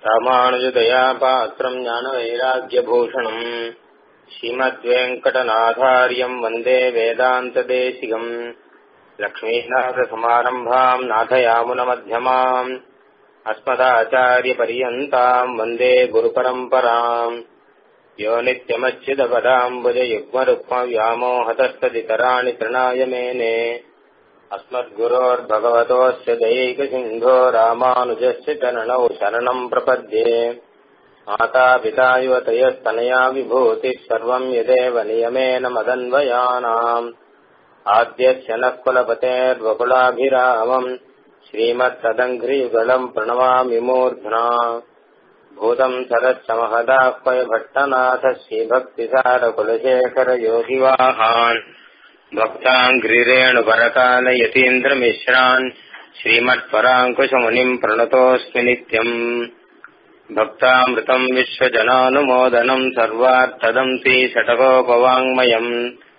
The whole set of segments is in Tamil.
ராமானுஜதயா பாத்திரம் ஞானவைராக்கியபூஷணம் ஸ்ரீமத்வேங்கடநாதாரியம் வந்தே வேதாந்ததேசிகம் லக்ஷ்மீநாதசமாரம்பாம் நாதயாமுனமध्यமாம் अस्मदाचार्यपर्यन्ताम् वन्दे गुरुपरम्पराम् यो नित्यमच्युतपदाम्बुजयुग्मरुक्मव्यामोहतस्तदितराणि तृणाय मेने अस्मद्गुरोर्भगवतोऽस्य दैकसिन्धो रामानुजस्य चरणौ शरणम् प्रपद्ये मातापिता युवतयस्तनया विभूतिः सर्वम् यदेव नियमेन मदन्वयानाम् आद्यस्य नः कुलपतेर्वकुलाभिरामम् श्रीमत्तदङ्घ्रियुगलम् प्रणमामि मूर्ध्ना भूतम् सरश्च महदाह्वय भट्टनाथ श्रीभक्तिसारकुलशेखरयोगिवाहान् भक्ताङ्घ्रिरेणुपरकालयतीन्द्रमिश्रान् श्रीमत्पराङ्कुशमुनिम् प्रणतोऽस्मि नित्यम् भक्तामृतम् विश्वजनानुमोदनम् सर्वार्थदम् श्रीषटकोपवाङ्मयम्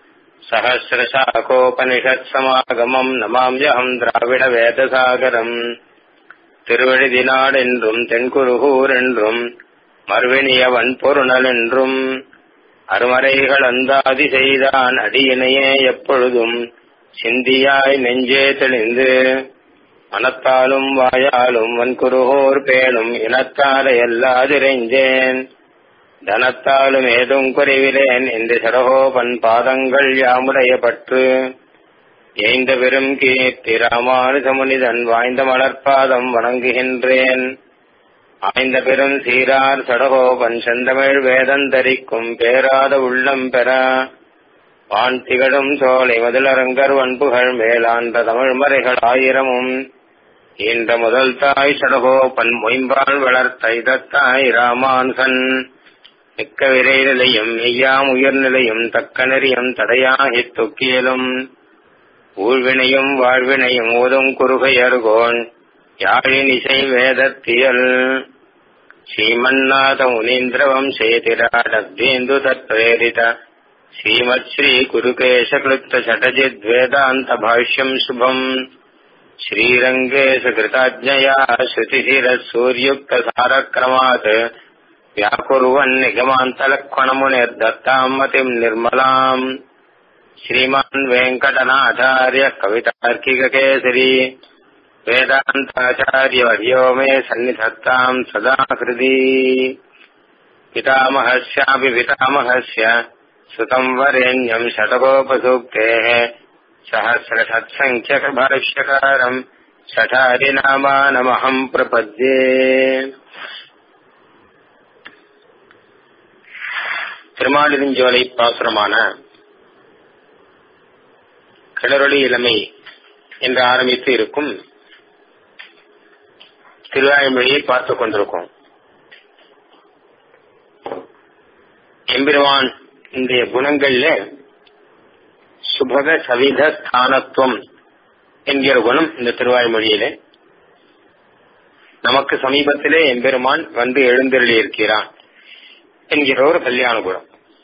சகசிரசாகோபனிஷத்சமாகமம் நமாம்யகம் திராவிட வேதசாகரம் திருவழிதினாடென்றும் தென்குருகூர் என்றும் மறுவினியவன் பொருணல் என்றும் அருமறைகள் அந்தாதி செய்தான் அடியினையே எப்பொழுதும் சிந்தியாய் நெஞ்சே தெளிந்து மனத்தாலும் வாயாலும் வன்குருகோர் பேணும் இனத்தார எல்லாதிரைஞ்சேன் தனத்தாலும் ஏதும் குறைவிலேன் இந்த சடகோபன் பாதங்கள் யாமுடைய பற்று எய்ந்த பெரும் கீர்த்தி ராமானுஜமுனிதன் வாய்ந்த மலர்பாதம் வணங்குகின்றேன் ஆய்ந்த பெரும் சீரார் சடகோபன் செந்தமிழ் வேதந்தரிக்கும் பேராத உள்ளம் பெற வான் திகழும் சோலை மதிலரங்கர் வன்புகள் மேலாண்ட தமிழ் மறைகள் ஆயிரமும் ஈன்ற முதல் தாய் சடகோபன் மொயம்பால் வளர்த்த இதத்தாய் ராமானுசன் மிக்க விரை நிலையும் மெய்யாம் உயர்நிலையும் தக்க நெறியும் தடையாகித் தொக்கியலும் ஊழ்வினையும் வாழ்வினையும் ஓதும் குறுகையர்கோன் யாழின் இசை வேதத்தியல் ஸ்ரீமன்னாத முனீந்திரவம் சேதிராடத்வேந்து தத்வேரித ஸ்ரீமத் ஸ்ரீ குருகேசகிருத்த சடஜித்வேதாந்த பாஷ்யம் சுபம் ஸ்ரீரங்கே சுகிருதாஜ்ஞயா ஸ்ருதிசிரः சூர்யுக்தசாரக்ரமாत् व्याकुर्वन् निगमान्तलक्ष्मणमुनिर्दत्ताम् मतिम् निर्मलाम् श्रीमान् वेङ्कटनाचार्य कवितार्किककेसरी वेदान्ताचार्यवर्यो मे सन्निधत्ताम् सदा हृदि पितामहस्यापि पितामहस्य सुतम् वरेण्यम् शतकोपसूक्तेः सहस्रषत्सङ्ख्यकभाष्यकारम् शठारिनामानमहम् प्रपद्ये திருமாலிருஞ்சோலை பாசுரமான கிளறொளி இளமை என்று ஆரம்பித்து இருக்கும் திருவாய்மொழியை பார்த்துக் கொண்டிருக்கோம் எம்பெருவான் இன்றைய குணங்கள்ல சுபக சவித ஸ்தானத்துவம் என்கிற குணம் இந்த திருவாய்மொழியில நமக்கு சமீபத்திலே எம்பெருமான் வந்து எழுந்தருளி இருக்கிறான் என்கிற ஒரு கல்யாண குணம்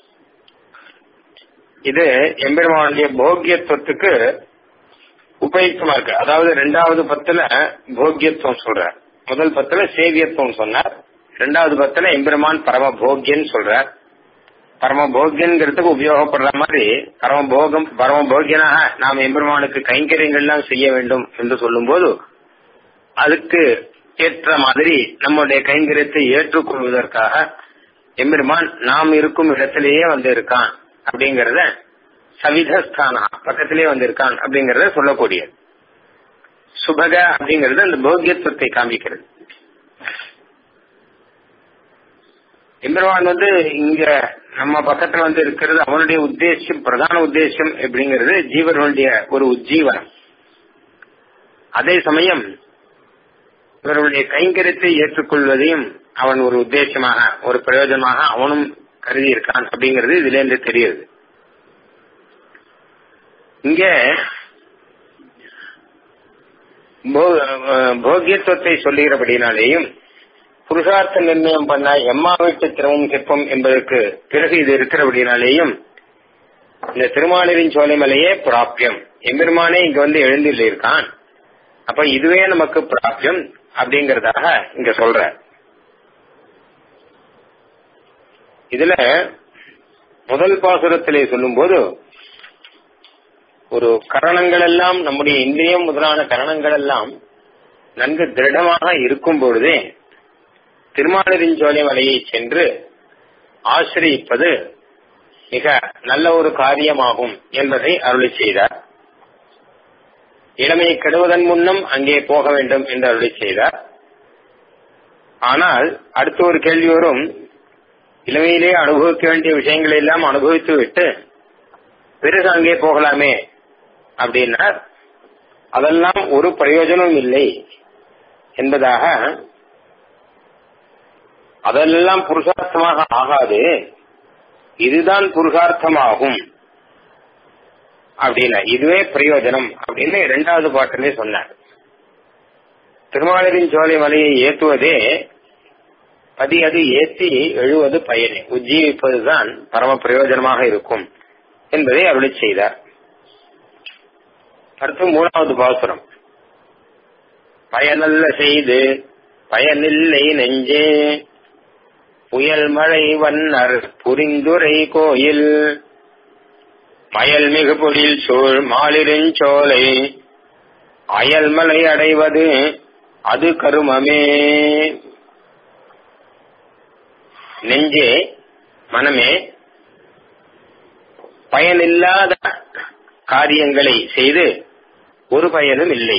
இது எம்பெருமானுடைய போக்கியத்துவத்துக்கு உபயுக்தமா இருக்கு அதாவது ரெண்டாவது பத்துல போக்கியத்துவம் சொல்றார் முதல் பத்துல சேவியத்துவம் சொன்னார் ரெண்டாவது பத்துல எம்பெருமான் பரம போக்கியன் சொல்றார் பரம போக்கியன்கிறதுக்கு உபயோகப்படுற மாதிரி பரம போகம் பரம போக்கியனாக நாம் எம்பெருமானுக்கு கைங்கரியங்கள்லாம் செய்ய வேண்டும் என்று சொல்லும் போது அதுக்கு ஏற்ற மாதிரி நம்முடைய கைங்கரியத்தை ஏற்றுக்கொள்வதற்காக எம்பெருமான் நாம் இருக்கும் இடத்திலேயே வந்து இருக்கான் அப்படிங்கறத சவிதஸ்தானா பக்கத்திலே வந்திருக்கான் அப்படிங்கறத சொல்லக்கூடியது சுபக அப்படிங்கறது அந்த போக்கியத்துவத்தை காமிக்கிறது எம்பெருமான் வந்து இங்க நம்ம பக்கத்துல வந்து இருக்கிறது அவனுடைய உத்தேசம் பிரதான உத்தேசம் அப்படிங்கிறது ஜீவர்களுடைய ஒரு உஜ்ஜீவனம் அதே சமயம் இவர்களுடைய கைங்கரியத்தை ஏற்றுக்கொள்வதையும் அவன் ஒரு உத்தேசமாக ஒரு பிரயோஜனமாக அவனும் கருதி இருக்கான் அப்படிங்கிறது இதுல இருந்து தெரியுது இங்க போகியத்துவத்தை சொல்லுகிறபடினாலேயும் புருஷார்த்த நிர்ணயம் பண்ண எம்மா வீட்டு திரமும் சிற்பம் என்பதற்கு பிறகு இது இருக்கிறபடினாலேயும் இந்த திருமாலிரின் சோலைமலையே பிராப்தியம் எம்பெருமானே இங்க வந்து எழுந்தில் இருக்கான் அப்ப இதுவே நமக்கு பிராப்தியம் அப்படிங்கறதாக இங்க சொல்ற இதுல முதல் பாசுரத்திலே சொல்லும்போது ஒரு கரணங்கள் எல்லாம் நம்முடைய இந்திரியம் முதலான கரணங்கள் எல்லாம் நன்கு திருடமாக இருக்கும் பொழுதே திருமாலிருஞ்சோலை மலையை சென்று ஆசிரியிப்பது மிக நல்ல ஒரு காரியமாகும் என்பதை அருளி செய்தார் இளமையை கெடுவதன் முன்னம் அங்கே போக வேண்டும் என்று அருளி செய்தார் ஆனால் அடுத்த ஒரு கேள்வி வரும் இளமையிலே அனுபவிக்க வேண்டிய விஷயங்களை எல்லாம் அனுபவித்து விட்டு பிறகு அங்கே போகலாமே அப்படின்னா அதெல்லாம் ஒரு பிரயோஜனம் இல்லை என்பதாக அதெல்லாம் புருஷார்த்தமாக ஆகாது இதுதான் புருஷார்த்தமாகும் அப்படின்னா இதுவே பிரயோஜனம் அப்படின்னு இரண்டாவது பாட்டிலே சொன்னார் திருமாலின் சோலை மலையை ஏற்றுவதே பதி அது ஏற்றி எழுவது பயனே உஜ்ஜீவிப்பதுதான் பரம பிரயோஜனமாக இருக்கும் என்பதை அருளி செய்தார் அடுத்து மூணாவது பாசுரம் பயனல்ல செய்து பயனில்லை நெஞ்சே புயல் மழை வன்னர் புரிந்துரை கோயில் மயல் மிகு பொழில் சூழ் மாலிருஞ்சோலை அயல்மலை அடைவது அது கருமமே நெஞ்சே மனமே பயனில்லாத காரியங்களை செய்து ஒரு பயனும் இல்லை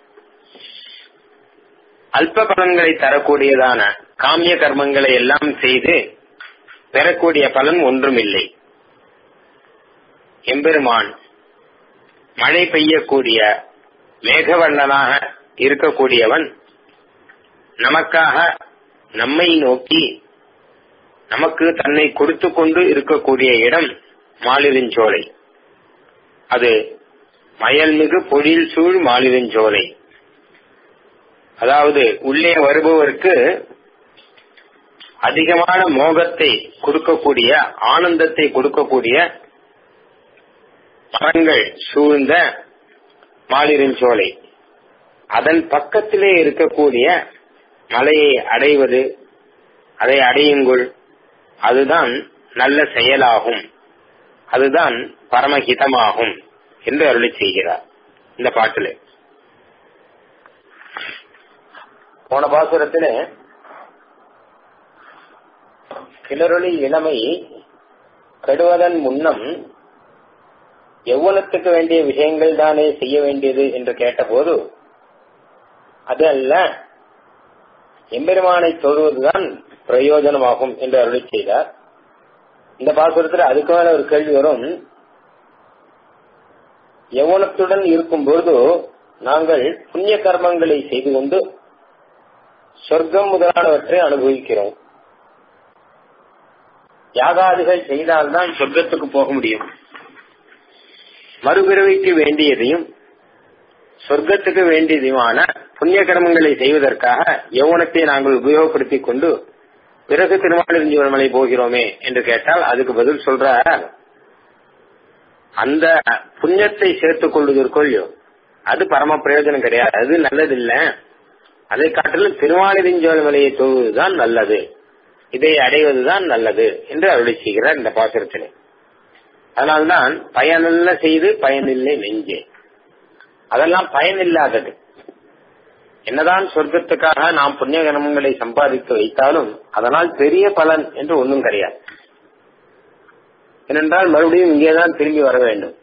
அல்ப பலன்களை தரக்கூடியதான காமிய கர்மங்களை எல்லாம் செய்து பெறக்கூடிய பலன் ஒன்றுமில்லை எம்பெருமான் மழை பெய்யக்கூடிய மேகவண்ணனாக இருக்கக்கூடியவன் நமக்காக நம்மை நோக்கி நமக்கு தன்னை கொடுத்து கொண்டு இருக்கக்கூடிய இடம் மாலிருஞ்சோலை அது மயல்மிகு பொழில் சூழ் மாலிருஞ்சோலை அதாவது உள்ளே வருபவருக்கு அதிகமான மோகத்தை கொடுக்கக்கூடிய ஆனந்தத்தை கொடுக்கக்கூடிய மரங்கள் சூழ்ந்த மாலிருஞ்சோலை அதன் பக்கத்திலே இருக்கக்கூடிய மலையை அடைவது அதை அடையுங்கள் அதுதான் நல்ல செயலாகும் அதுதான் பரமஹிதமாகும் என்று அருளி செய்கிறார் இந்த பாட்டிலே போன பாசுரத்திலே கிளறொளி இளமை கெடுவதன் முன்னம் எவ்வளத்துக்கு வேண்டிய விஷயங்கள் தானே செய்ய வேண்டியது என்று கேட்டபோது அது அல்ல எம்பெருமானை தொழுவதுதான் பிரயோஜனமாகும் என்று அருளி செய்தார் இந்த பாசுரத்தில் அதுக்கு மேல ஒரு கேள்வி வரும் யவனத்துடன் இருக்கும் பொழுது நாங்கள் புண்ணிய கர்மங்களை செய்து கொண்டு சொர்க்கம் முதலானவற்றை அனுபவிக்கிறோம் யாகாதிகள் செய்தால்தான் சொர்க்கத்துக்கு போக முடியும் மறுபிறவிக்கு வேண்டியதையும் சொர்க்கத்துக்கு வேண்டியதுமான புண்ணிய கர்மங்களை செய்வதற்காக யௌவனத்தை நாங்கள் உபயோகப்படுத்திக் கொண்டு பிறகு திருமாலிருஞ்சிவன்மலை போகிறோமே என்று கேட்டால் அதுக்கு பதில் சொல்ற அந்த புண்ணியத்தை சேர்த்துக் கொள்வதற்கொள்ளியோ அது பரம பிரயோஜனம் கிடையாது அது நல்லதில்லை அதை காட்டிலும் திருமாலிருஞ்சோலை தொழுவதுதான் நல்லது இதை அடைவதுதான் நல்லது என்று அருளி செய்கிறார் இந்த பாசுரத்திலே அதனால்தான் பயனல்ல செய்து பயனில்லை நெஞ்சே அதெல்லாம் பயனில்லாதது என்னதான் சொர்க்கத்துக்காக நாம் புண்ணிய கர்மங்களை சம்பாதித்து வைத்தாலும் அதனால் பெரிய பலன் என்று ஒன்றும் கிடையாது ஏனென்றால் மறுபடியும் இங்கேதான் திரும்பி வர வேண்டும்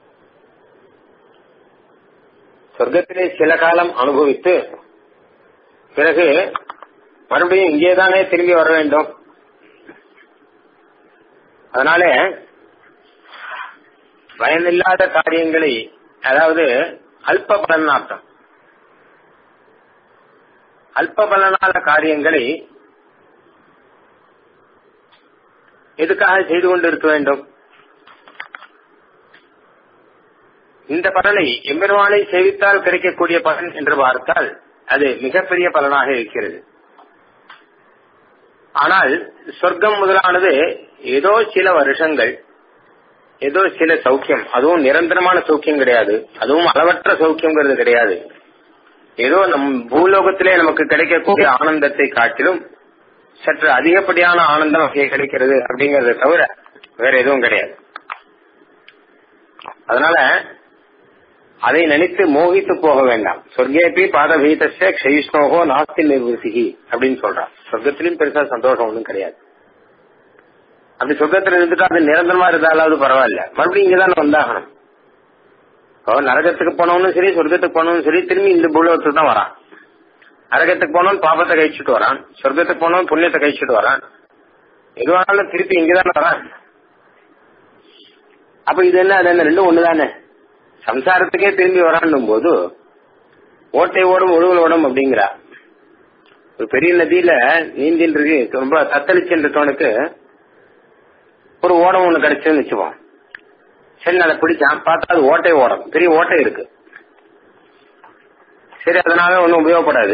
சொர்க்கத்திலே சில காலம் அனுபவித்து பிறகு மறுபடியும் இங்கேதானே திரும்பி வர வேண்டும் அதனால பயனில்லாத காரியங்களை அதாவது அல்ப பலனார்த்தம் அல்ப பலனான காரியங்களை எதுக்காக செய்து கொண்டு இருக்க வேண்டும் இந்த பலனை எம்பெருமானை சேவித்தால் கிடைக்கக்கூடிய பலன் என்று பார்த்தால் அது மிகப்பெரிய பலனாக இருக்கிறது ஆனால் சொர்க்கம் முதலானது ஏதோ சில வருஷங்கள் ஏதோ சில சௌக்கியம் அதுவும் நிரந்தரமான சௌக்கியம் கிடையாது அதுவும் அளவற்ற சௌக்கியங்கிறது கிடையாது ஏதோ நம் பூலோகத்திலே நமக்கு கிடைக்கக்கூடிய ஆனந்தத்தை காட்டிலும் சற்று அதிகப்படியான ஆனந்தம் அங்கே கிடைக்கிறது அப்படிங்கறத தவிர வேற எதுவும் கிடையாது அதனால அதை நினைத்து மோகித்து போக வேண்டாம் சொர்க்கேபி பாதபீதஸ்ய க்ஷயிஷ்ணோகோ நாஸ்தி நிர்வசிகி அப்படின்னு சொல்றான் சொர்க்கத்திலும் பெருசா சந்தோஷம் ஒன்றும் கிடையாது அப்படி சொர்க்கத்துல இருந்துட்டு அது நிரந்தரமா இருந்தாலாவது பரவாயில்ல மறுபடியும் இங்கதான் வந்தாகணும் இப்போ நரகத்துக்கு போனவனும் சரி சொர்க்கத்துக்கு போனவனும் சரி திரும்பி இந்த பூலோகத்துக்கு தான் வரான் நரகத்துக்கு போனவன் பாபத்தை கழிச்சுட்டு வரான் சொர்க்கத்துக்கு போனவன் புண்ணியத்தை கழிச்சுட்டு வரான் எதுவானாலும் திருப்பி இங்கதான் வரான் அப்ப இது என்ன அது என்ன ரெண்டும் ஒண்ணுதானே சம்சாரத்துக்கே திரும்பி வரான்னும் போது ஓட்டை ஓடும் ஒழுவல் ஓடும் அப்படிங்கிறா ஒரு பெரிய நதியில நீந்தின் இருக்கு ரொம்ப தத்தளிச்சுன்றவனுக்கு ஒரு ஓடம் ஒண்ணு கிடைச்சதுன்னு வச்சுப்போம் சரி அதை பிடிச்சான் பார்த்தா அது ஓட்டை ஓடம் பெரிய ஓட்டை இருக்கு சரி அதனால ஒன்றும் உபயோகப்படாது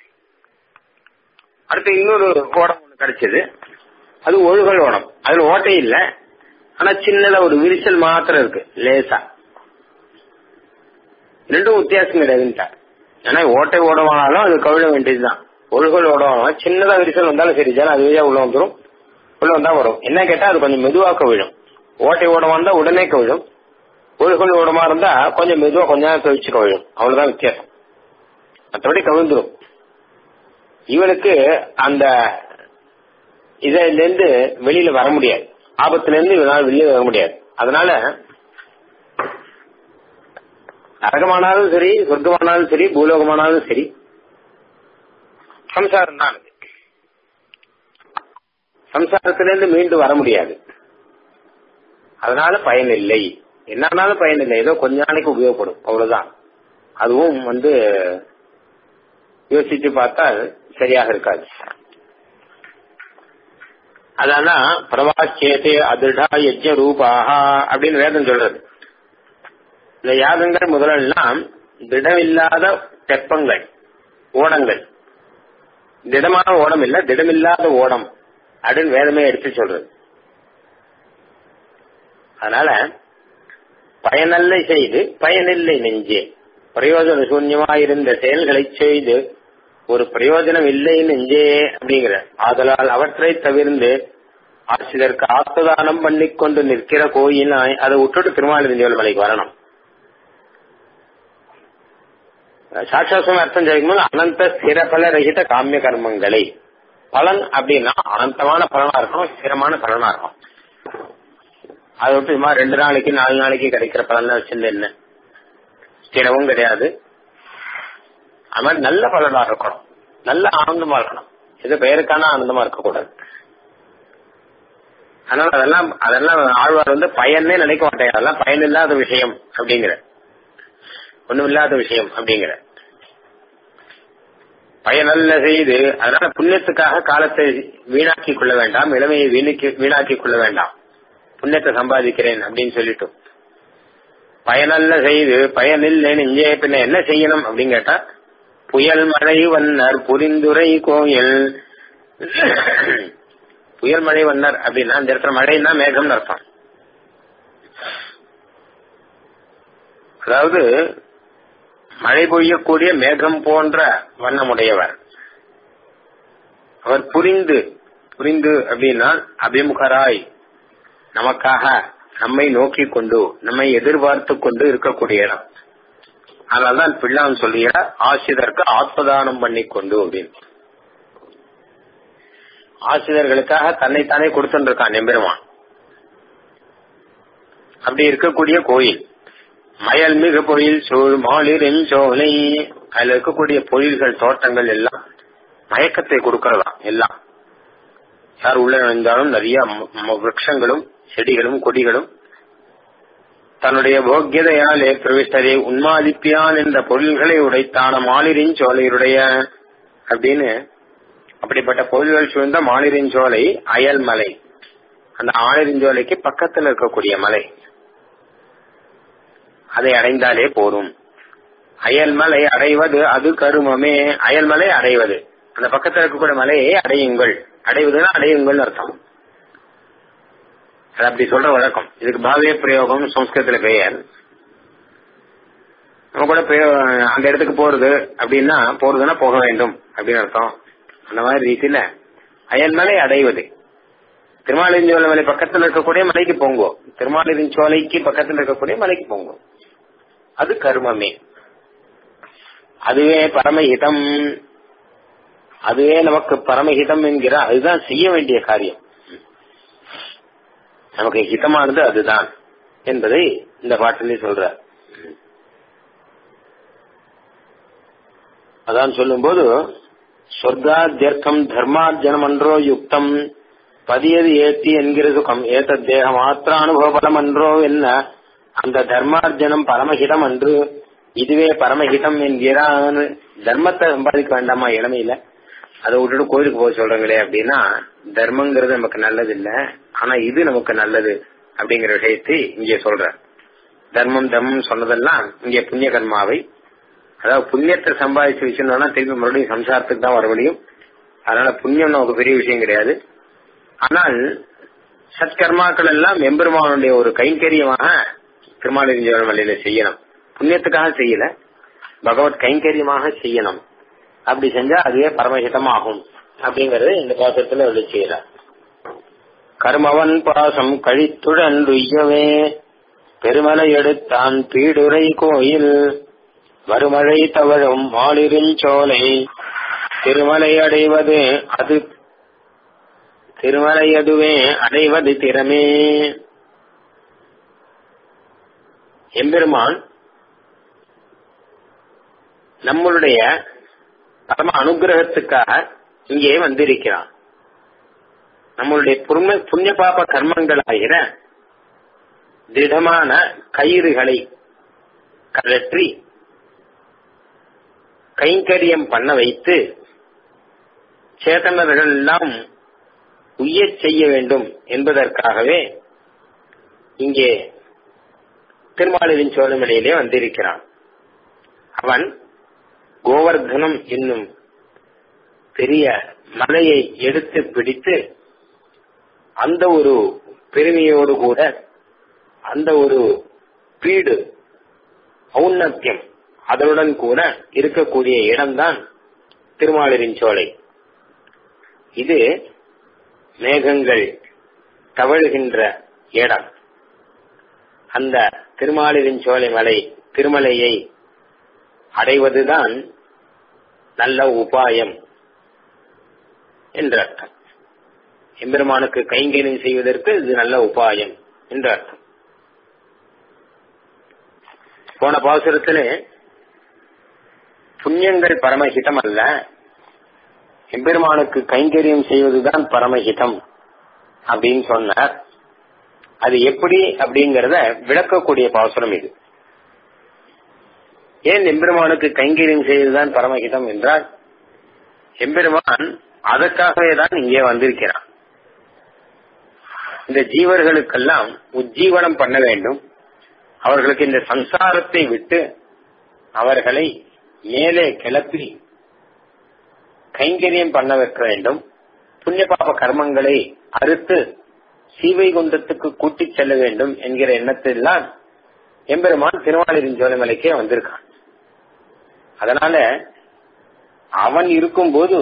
அடுத்து இன்னொரு ஓடம் ஒண்ணு கிடைச்சது அது ஒழுகல் ஓடம் அதுல ஓட்டை இல்ல ஆனா சின்னதா ஒரு விரிசல் மாத்திரம் இருக்கு லேசா ரெண்டும் வித்தியாசம் கிடையாதுன்ட்டா ஏன்னா ஓட்டை ஓடமானாலும் அது கவிழ வேண்டியதுதான் ஒழுகல் ஓடமானாலும் சின்னதா விரிசல் வந்தாலும் சரி ஜனம் அதுவே உள்ள வந்துடும் உள்ள வந்தா வரும் என்ன கேட்டா அது கொஞ்சம் மெதுவா கவிழும் ஓட்டை ஓடமா இருந்தா உடனே கவிழும் ஒழுகல் ஓடமா இருந்தா கொஞ்சம் மெதுவா கொஞ்ச நேரம் கழிச்சு கவிழும் அவ்வளவுதான் வித்தியாசம் மற்றபடி கவிழ்ந்துரும் இவனுக்கு அந்த இதுல இருந்து வெளியில வர முடியாது ஆபத்துல இருந்து இவனால் வெளியில வர முடியாது அதனால நரகமானாலும் சரி சொர்க்கமானாலும் சரி பூலோகமானாலும் சரி சம்சாரம் தான் அது. சம்சாரத்திலிருந்து மீண்டு வர முடியாது அதனால பயன் இல்லை என்னாலும் பயன் இல்லை ஏதோ கொஞ்ச நாளைக்கு உபயோகப்படும் அவ்வளவுதான் அதுவும் வந்து யோசிச்சு பார்த்தா சரியாக இருக்காது அதானா பிரவாச்சேதே அதிர்டா யஜ்ய ரூபாகா அப்படின்னு வேதம் சொல்றது இந்த யாகங்கள் முதலெல்லாம் திடமில்லாத தெப்பங்கள் ஓடங்கள் திடமான ஓடம் இல்ல திடமில்லாத ஓடம் அப்படின்னு வேதமே எடுத்து சொல்றது அதனால பயனல்லை செய்து பயனில்லை நெஞ்சே பிரயோஜன சூன்யமாயிருந்த செயல்களை செய்து ஒரு பிரயோஜனம் இல்லை நெஞ்சே அப்படிங்கிற ஆதலால் அவற்றை தவிர்ந்து ஆசிரியருக்கு ஆத்மதானம் பண்ணிக்கொண்டு நிற்கிற கோயிலாய் அதை விட்டுட்டு திருமாலிருந்தேவல் மலைக்கு வரணும் சாட்சாசம் அர்த்தம் செய்யும்போது அனந்த ஸ்திரபல ரகித காமிய கர்மங்களை பலன் அப்படின்னா அனந்தமான பலனா இருக்கும் ஸ்திரமான பலனா இருக்கும் அதை விட்டு சும்மா ரெண்டு நாளைக்கு நாலு நாளைக்கு கிடைக்கிற பலன் வச்சிருந்து என்ன ஸ்திரமும் கிடையாது அது மாதிரி நல்ல பலனா இருக்கணும் நல்ல ஆனந்தமா இருக்கணும் இது பெயருக்கான ஆனந்தமா இருக்கக்கூடாது அதனால அதெல்லாம் அதெல்லாம் ஆழ்வார் வந்து பயனே நினைக்க மாட்டேன் அதெல்லாம் பயனில்லாத விஷயம் அப்படிங்கிற ஒண்ணும் இல்லாத விஷயம் அப்படிங்கிற பயனல்ல செய்து அதனால புண்ணியத்துக்காக காலத்தை வீணாக்கி கொள்ள வேண்டாம் இளமையை வீணாக்கி வீணாக்கி கொள்ள வேண்டாம் புண்ணியத்தை சம்பாதிக்கிறேன் அப்படின்னு சொல்லிட்டு பயனல்ல செய்து பயனில்லை நெஞ்சே பின்ன என்ன செய்யணும் அப்படின்னு கேட்டா புயல் மழை வன்னர் புரிந்துரை கோயில் புயல் மழை வன்னர் அப்படின்னா அந்த இடத்துல மழைன்னா மேகம்னு அர்த்தம் அதாவது மழை பொய்யக்கூடிய மேகம் போன்ற வண்ணமுடையவர் அவர் புரிந்து புரிந்து அப்படின்னா அபிமுகராய் நமக்காக நம்மை நோக்கி கொண்டு நம்மை எதிர்பார்த்து கொண்டு இருக்கக்கூடிய இடம் அதனால்தான் பிள்ளான் சொல்லுகிற ஆசிரியருக்கு ஆத்மதானம் பண்ணி கொண்டு அப்படின்னு ஆசிரியர்களுக்காக தன்னைத்தானே கொடுத்துருக்கான் எம்பெருமான் அப்படி இருக்கக்கூடிய கோயில் மயல் மிகு பொழில் சூழ் மாலிரின் சோலை அதுல இருக்கக்கூடிய பொழில்கள் தோட்டங்கள் எல்லாம் மயக்கத்தை கொடுக்கறதாம் எல்லாம் யார் உள்ள நுழைந்தாலும் நிறைய விரக்ஷங்களும் செடிகளும் கொடிகளும் தன்னுடைய போக்கியதையாலே பிரவிஷ்டரை உன்மாதிப்பியான் என்ற பொருள்களை உடைத்தான மாலிரின் சோலையுடைய அப்படின்னு அப்படிப்பட்ட பொருள்கள் சூழ்ந்த மாலிரின் சோலை அயல் மலை அந்த ஆளிரின் சோலைக்கு பக்கத்தில் இருக்கக்கூடிய மலை அதை அடைந்தாலே போரும் அயல்மலை அடைவது அது கருமமே அயல்மலை அடைவது அந்த பக்கத்தில் இருக்கக்கூடிய மலையை அடையுங்கள் அடைவதுன்னா அடையுங்கள் அர்த்தம் அது அப்படி சொல்ற வழக்கம் இதுக்கு பாவிய பிரயோகம் சம்ஸ்கிருதத்துல பெயர் நம்ம கூட அந்த இடத்துக்கு போறது அப்படின்னா போறதுன்னா போக வேண்டும் அப்படின்னு அர்த்தம் அந்த மாதிரி ரீதியில அயன்மலை அடைவது திருமாலிருஞ்சோலை மலை பக்கத்தில் இருக்கக்கூடிய மலைக்கு போங்கோ திருமாலிருஞ்சோலைக்கு பக்கத்தில் இருக்கக்கூடிய மலைக்கு போங்கோ அது கர்மமே அதுவே பரமஹிதம் அதுவே நமக்கு பரமஹிதம் என்கிற அதுதான் செய்ய வேண்டிய காரியம் நமக்கு ஹிதமானது அதுதான் என்பதை இந்த பாட்டிலே சொல்றார் அதான் சொல்லும்போது சொர்க்காத்தியர்க்கம் தர்மார்ஜனம் அன்றோ யுக்தம் பதியது ஏத்தி என்கிற சுகம் ஏத்த தேக மாத்திர அனுபவ பலம் அன்றோ என்ன அந்த தர்மார்ஜனம் பரமஹிதம் அன்று இதுவே பரமஹிதம் என்கிறான் தர்மத்தை சம்பாதிக்க வேண்டாமா இளமையில அதை விட்டுட்டு கோயிலுக்கு போக சொல்றாங்களே அப்படின்னா தர்மங்கிறது நமக்கு நல்லது இல்ல ஆனா இது நமக்கு நல்லது அப்படிங்கிற விஷயத்தை இங்கே சொல்ற தர்மம் தர்மம் சொன்னதெல்லாம் இங்கே புண்ணிய கர்மாவை அதாவது புண்ணியத்தை சம்பாதிச்சு வச்சிருந்தோம்னா திருப்பி மறுபடியும் சம்சாரத்துக்கு தான் வர முடியும் அதனால புண்ணியம் நமக்கு பெரிய விஷயம் கிடையாது ஆனால் சத்கர்மாக்கள் எல்லாம் எம்பெருமானுடைய ஒரு கைங்கரியமாக திருமாலிருஞ்சோழ மலையில செய்யணும் புண்ணியத்துக்காக செய்யல பகவத் கைங்கரியமாக செய்யணும் அப்படி செஞ்சா அதுவே பரமஹிதமாகும் அப்படிங்கறது இந்த பாசத்துல எழுதி செய்யறார் கர்மவன் பாசம் கழித்துடன் உய்யவே பெருமலை எடுத்தான் பீடுரை கோயில் வருமழை தவழும் மாலிருஞ்சோலை திருமலை அடைவது அது திருமலை அதுவே அடைவது திறமே எம்பெருமான் நம்மளுடைய பரம அனுகிரகத்துக்காக இங்கே வந்திருக்கிறான் நம்மளுடைய புண்ணிய பாப கர்மங்களாகிற திடமான கயிறுகளை கழற்றி கைங்கரியம் பண்ண வைத்து சேதனர்கள் எல்லாம் உய்யச் செய்ய வேண்டும் என்பதற்காகவே இங்கே திருமாலின் சோழமலையிலே வந்திருக்கிறான் அவன் கோவர்தனம் என்னும் பெரிய மலையை எடுத்து பிடித்து அந்த ஒரு பெருமையோடு கூட அந்த ஒரு பீடு ஔன்னத்தியம் அதனுடன் கூட இருக்கக்கூடிய இடம்தான் திருமாலின் சோலை இது மேகங்கள் தவழுகின்ற இடம் அந்த திருமாலின் சோலை மலை திருமலையை அடைவதுதான் நல்ல உபாயம் என்ற அர்த்தம் எம்பெருமானுக்கு கைங்கரியம் செய்வதற்கு இது நல்ல உபாயம் என்ற அர்த்தம் போன பாசுரத்திலே புண்ணியங்கள் பரமஹிதம் அல்ல எம்பெருமானுக்கு கைங்கரியம் செய்வதுதான் பரமஹிதம் அப்படின்னு சொன்னார் அது எப்படி அப்படிங்கறத விளக்கக்கூடிய பாசுரம் இது ஏன் எம்பெருமானுக்கு கைங்கரியம் செய்வதுதான் பரமஹிதம் என்றால் எம்பெருமான் அதற்காகவே தான் இங்கே வந்திருக்கிறான் இந்த ஜீவர்களுக்கெல்லாம் உஜ்ஜீவனம் பண்ண வேண்டும் அவர்களுக்கு இந்த சம்சாரத்தை விட்டு அவர்களை மேலே கிளப்பி கைங்கரியம் பண்ண வைக்க வேண்டும் புண்ணிய பாப கர்மங்களை அறுத்து சீவை குண்டத்துக்கு கூட்டிச் செல்ல வேண்டும் என்கிற எண்ணத்தில்தான் எம்பெருமான் திருவாளிரிஞ்சோலைமலைக்கே வந்திருக்கான் அதனால அவன் இருக்கும்போது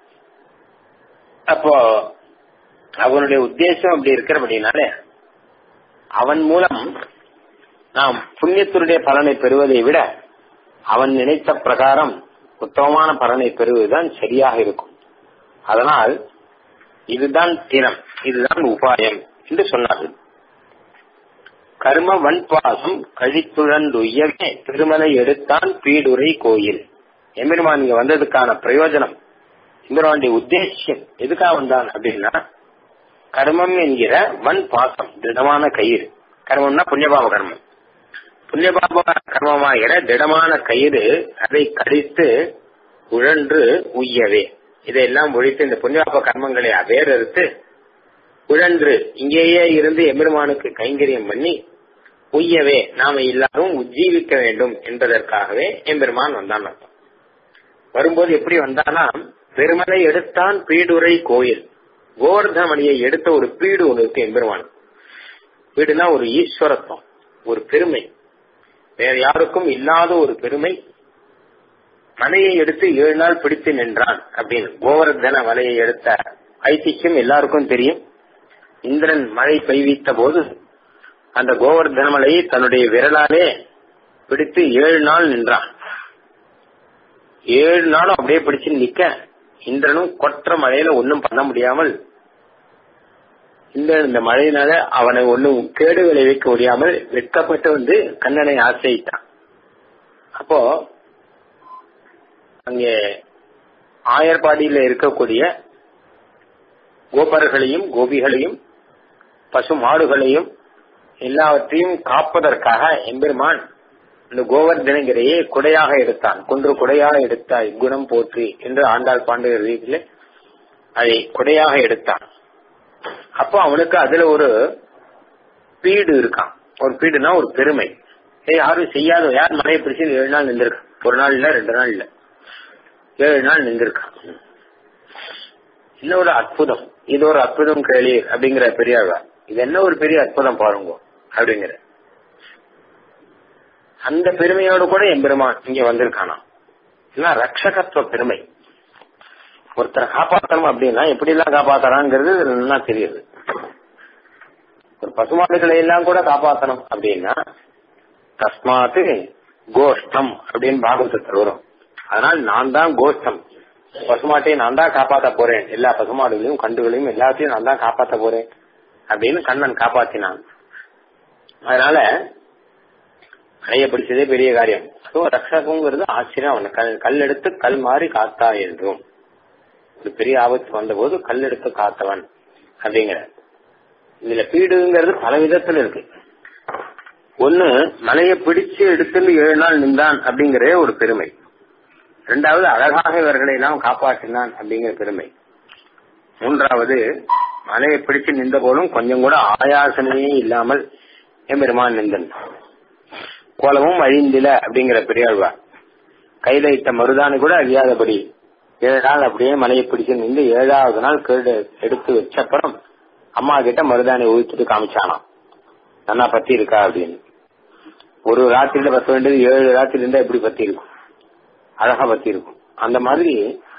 அப்போ அவனுடைய உத்தேசம் அப்படி இருக்கிறபடினால அவன் மூலம் நாம் புண்ணியத்தினுடைய பலனை பெறுவதை விட அவன் நினைத்த பிரகாரம் உத்தமமான பலனை பெறுவதுதான் சரியாக இருக்கும் அதனால் இதுதான் திறம் இதுதான் உபாயம் என்று சொன்னார்கள் கர்ம வன்பாசம் கழித்துழந்துயவே திருமலை எடுத்தான் பீடுரை கோயில் எம்பெருமான் இங்க வந்ததுக்கான பிரயோஜனம் எம்பெருமானுடைய உத்தேசியம் எதுக்காக வந்தான் அப்படின்னா கர்மம் என்கிற வன் பாசம் திடமான கயிறு கர்மம்னா புண்ணியபாப கர்மம் புண்ணியபாப கர்மமாகிற திடமான கயிறு அதை கடித்து உழன்று உய்யவே இதையெல்லாம் ஒழித்து இந்த புண்ணியபாப கர்மங்களை வேறறுத்து உழன்று இங்கேயே இருந்து எம்பெருமானுக்கு கைங்கரியம் பண்ணி உய்யவே நாம எல்லாரும் உஜ்ஜீவிக்க வேண்டும் என்பதற்காகவே எம்பெருமான் வந்தான் அர்த்தம் வரும்போது எப்படி வந்தானா பெருமலை எடுத்தான் பீடுரை கோயில் கோவர்தனமணியை எடுத்த ஒரு பீடு ஒன்று இருக்கு எம்பெருமான் வீடுனா ஒரு ஈஸ்வரத்துவம் ஒரு பெருமை வேற யாருக்கும் இல்லாத ஒரு பெருமை மலையை எடுத்து ஏழு நாள் பிடித்து நின்றான் அப்படின்னு கோவர்தன மலையை எடுத்த ஐதிஹ்யம் எல்லாருக்கும் தெரியும் இந்திரன் மழை பெய்வித்த போது அந்த கோவர்தன மலையை தன்னுடைய விரலாலே பிடித்து ஏழு நாள் நின்றான் ஏழு நாளும் அப்படியே பிடிச்சு நிக்க இந்திரனும் கொற்ற மழையில ஒன்னும் பண்ண முடியாமல் இந்திரன் இந்த மழையினால அவனை ஒன்னும் கேடு விளைவிக்க முடியாமல் வெட்கப்பட்டு வந்து கண்ணனை ஆசிரியிட்டான் அப்போ அங்கே ஆயர்பாடியில இருக்கக்கூடிய கோபர்களையும் கோபிகளையும் பசு மாடுகளையும் எல்லாவற்றையும் காப்பதற்காக எம்பெருமான் இந்த கோவர்தனகிரையை குடையாக எடுத்தான் குன்று குடையாக எடுத்தாய் குணம் போற்றி என்று ஆண்டாள் பாண்டுகிற ரீதியில அதை குடையாக எடுத்தான் அப்போ அவனுக்கு அதுல ஒரு பீடு இருக்கான் ஒரு பீடுனா ஒரு பெருமை யாரும் செய்யாத யார் மலையை பிடிச்சு ஏழு நாள் நின்றுருக்கான் ஒரு நாள் இல்ல ரெண்டு நாள் இல்ல ஏழு நாள் நின்றுருக்கான் இன்னொரு அற்புதம் இது ஒரு அற்புதம் கேளி அப்படிங்கிற பெரியாழ்வார் இது என்ன ஒரு பெரிய அற்புதம் பாருங்க அப்படிங்கிற அந்த பெருமையோடு கூட எம்பெருமான் இங்க வந்திருக்கானா எல்லாம் ரட்சகத்துவ பெருமை ஒருத்தரை காப்பாற்றணும் அப்படின்னா எப்படி எல்லாம் காப்பாத்தறாங்கிறது நல்லா தெரியுது ஒரு பசுமாடுகளை எல்லாம் கூட காப்பாற்றணும் அப்படின்னா தஸ்மாத்து கோஷ்டம் அப்படின்னு பாகவதத்தில் வரும் அதனால் நான் தான் கோஷ்டம் பசுமாட்டையை நான் தான் காப்பாத்த போறேன் எல்லா பசுமாடுகளையும் கண்டுகளையும் எல்லாத்தையும் நான் தான் காப்பாத்த போறேன் அப்படின்னு கண்ணன் காப்பாத்தினான் அதனால அணைய பிடிச்சதே பெரிய காரியம் அதுவும் ரக்ஷகங்கிறது ஆச்சரியம் அவனை கல் கல் எடுத்து கல் மாறி காத்தா என்றும் ஒரு பெரிய ஆபத்து வந்தபோது கல் எடுத்து காத்தவன் அப்படிங்கிற இதுல பீடுங்கிறது பல விதத்துல இருக்கு ஒண்ணு மலையை பிடிச்சு எடுத்துன்னு ஏழு நாள் நின்றான் அப்படிங்கிற ஒரு பெருமை இரண்டாவது அழகாக இவர்களை எல்லாம் காப்பாற்றினான் அப்படிங்கிற பெருமை மூன்றாவது மலையை பிடிச்சு நின்ற போலும் கொஞ்சம் கூட ஆயாசனையே இல்லாமல் எம்பெருமான் நின்றன் கோலமும் அழிந்தில அப்படிங்கிற பெரியாழ்வார் கையில இட்ட மருதானு கூட அழியாதபடி ஏழு நாள் அப்படியே மலையை பிடிச்சு நின்று ஏழாவது நாள் கேடு எடுத்து வச்சப்புறம் அம்மா கிட்ட மருதானை ஊழிச்சுட்டு காமிச்சானாம் நல்லா பத்தி இருக்கா அப்படின்னு ஒரு ராத்திரியில பத்த வேண்டியது ஏழு ராத்திரி இருந்தா எப்படி பத்தி இருக்கும் அழகா பத்தி இருக்கும் அந்த மாதிரி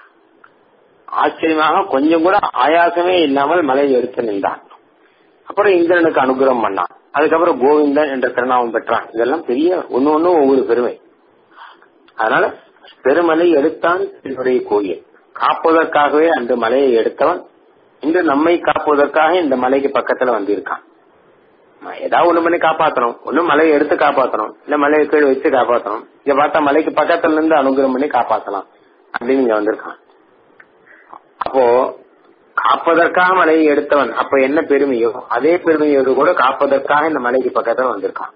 ஆச்சரியமாக கொஞ்சம் கூட ஆயாசமே இல்லாமல் மலையை எடுத்து நின்றான் அப்புறம் இந்திரனுக்கு அனுகிரகம் பண்ணான் அதுக்கப்புறம் கோவிந்தன் என்ற திருநாமம் பெற்றான் இதெல்லாம் பெரிய ஒன்னு ஒண்ணு ஒவ்வொரு பெருமை அதனால பெருமலை எடுத்தான் என்னுடைய கோயில் காப்பதற்காகவே அந்த மலையை எடுத்தவன் இன்று நம்மை காப்பதற்காக இந்த மலைக்கு பக்கத்துல வந்திருக்கான் ஏதாவது ஒண்ணு பண்ணி காப்பாத்தணும் ஒண்ணு மலையை எடுத்து காப்பாத்தணும் இல்ல மலையை கீழே வச்சு காப்பாத்தணும் இங்க பார்த்தா மலைக்கு பக்கத்துல இருந்து அனுகிரகம் பண்ணி காப்பாத்தலாம் அப்படின்னு இங்க வந்திருக்கான் அப்போ காப்பதற்காக மலையை எடுத்தவன் அப்ப என்ன பெருமையோ அதே பெருமையோடு கூட காப்பதற்காக இந்த மலைக்கு பக்கத்துல வந்திருக்கான்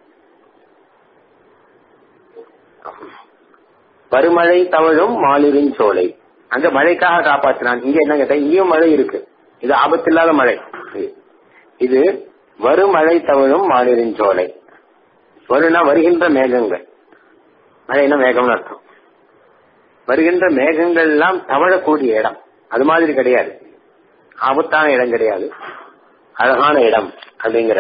பருமழை தவழும் மாலிரின் சோலை அங்க மழைக்காக காப்பாற்றினான் இங்க என்ன கேட்டா இங்கேயும் மழை இருக்கு இது ஆபத்தில்லாத மழை இது வருமழை தவழும் மாலிரின் சோலை வருனா வருகின்ற மேகங்கள் மழைனா மேகம்னு அர்த்தம் வருகின்ற மேகங்கள் எல்லாம் தவழக்கூடிய இடம் அது மாதிரி கிடையாது ஆபத்தான இடம் கிடையாது அழகான இடம் அப்படிங்கிற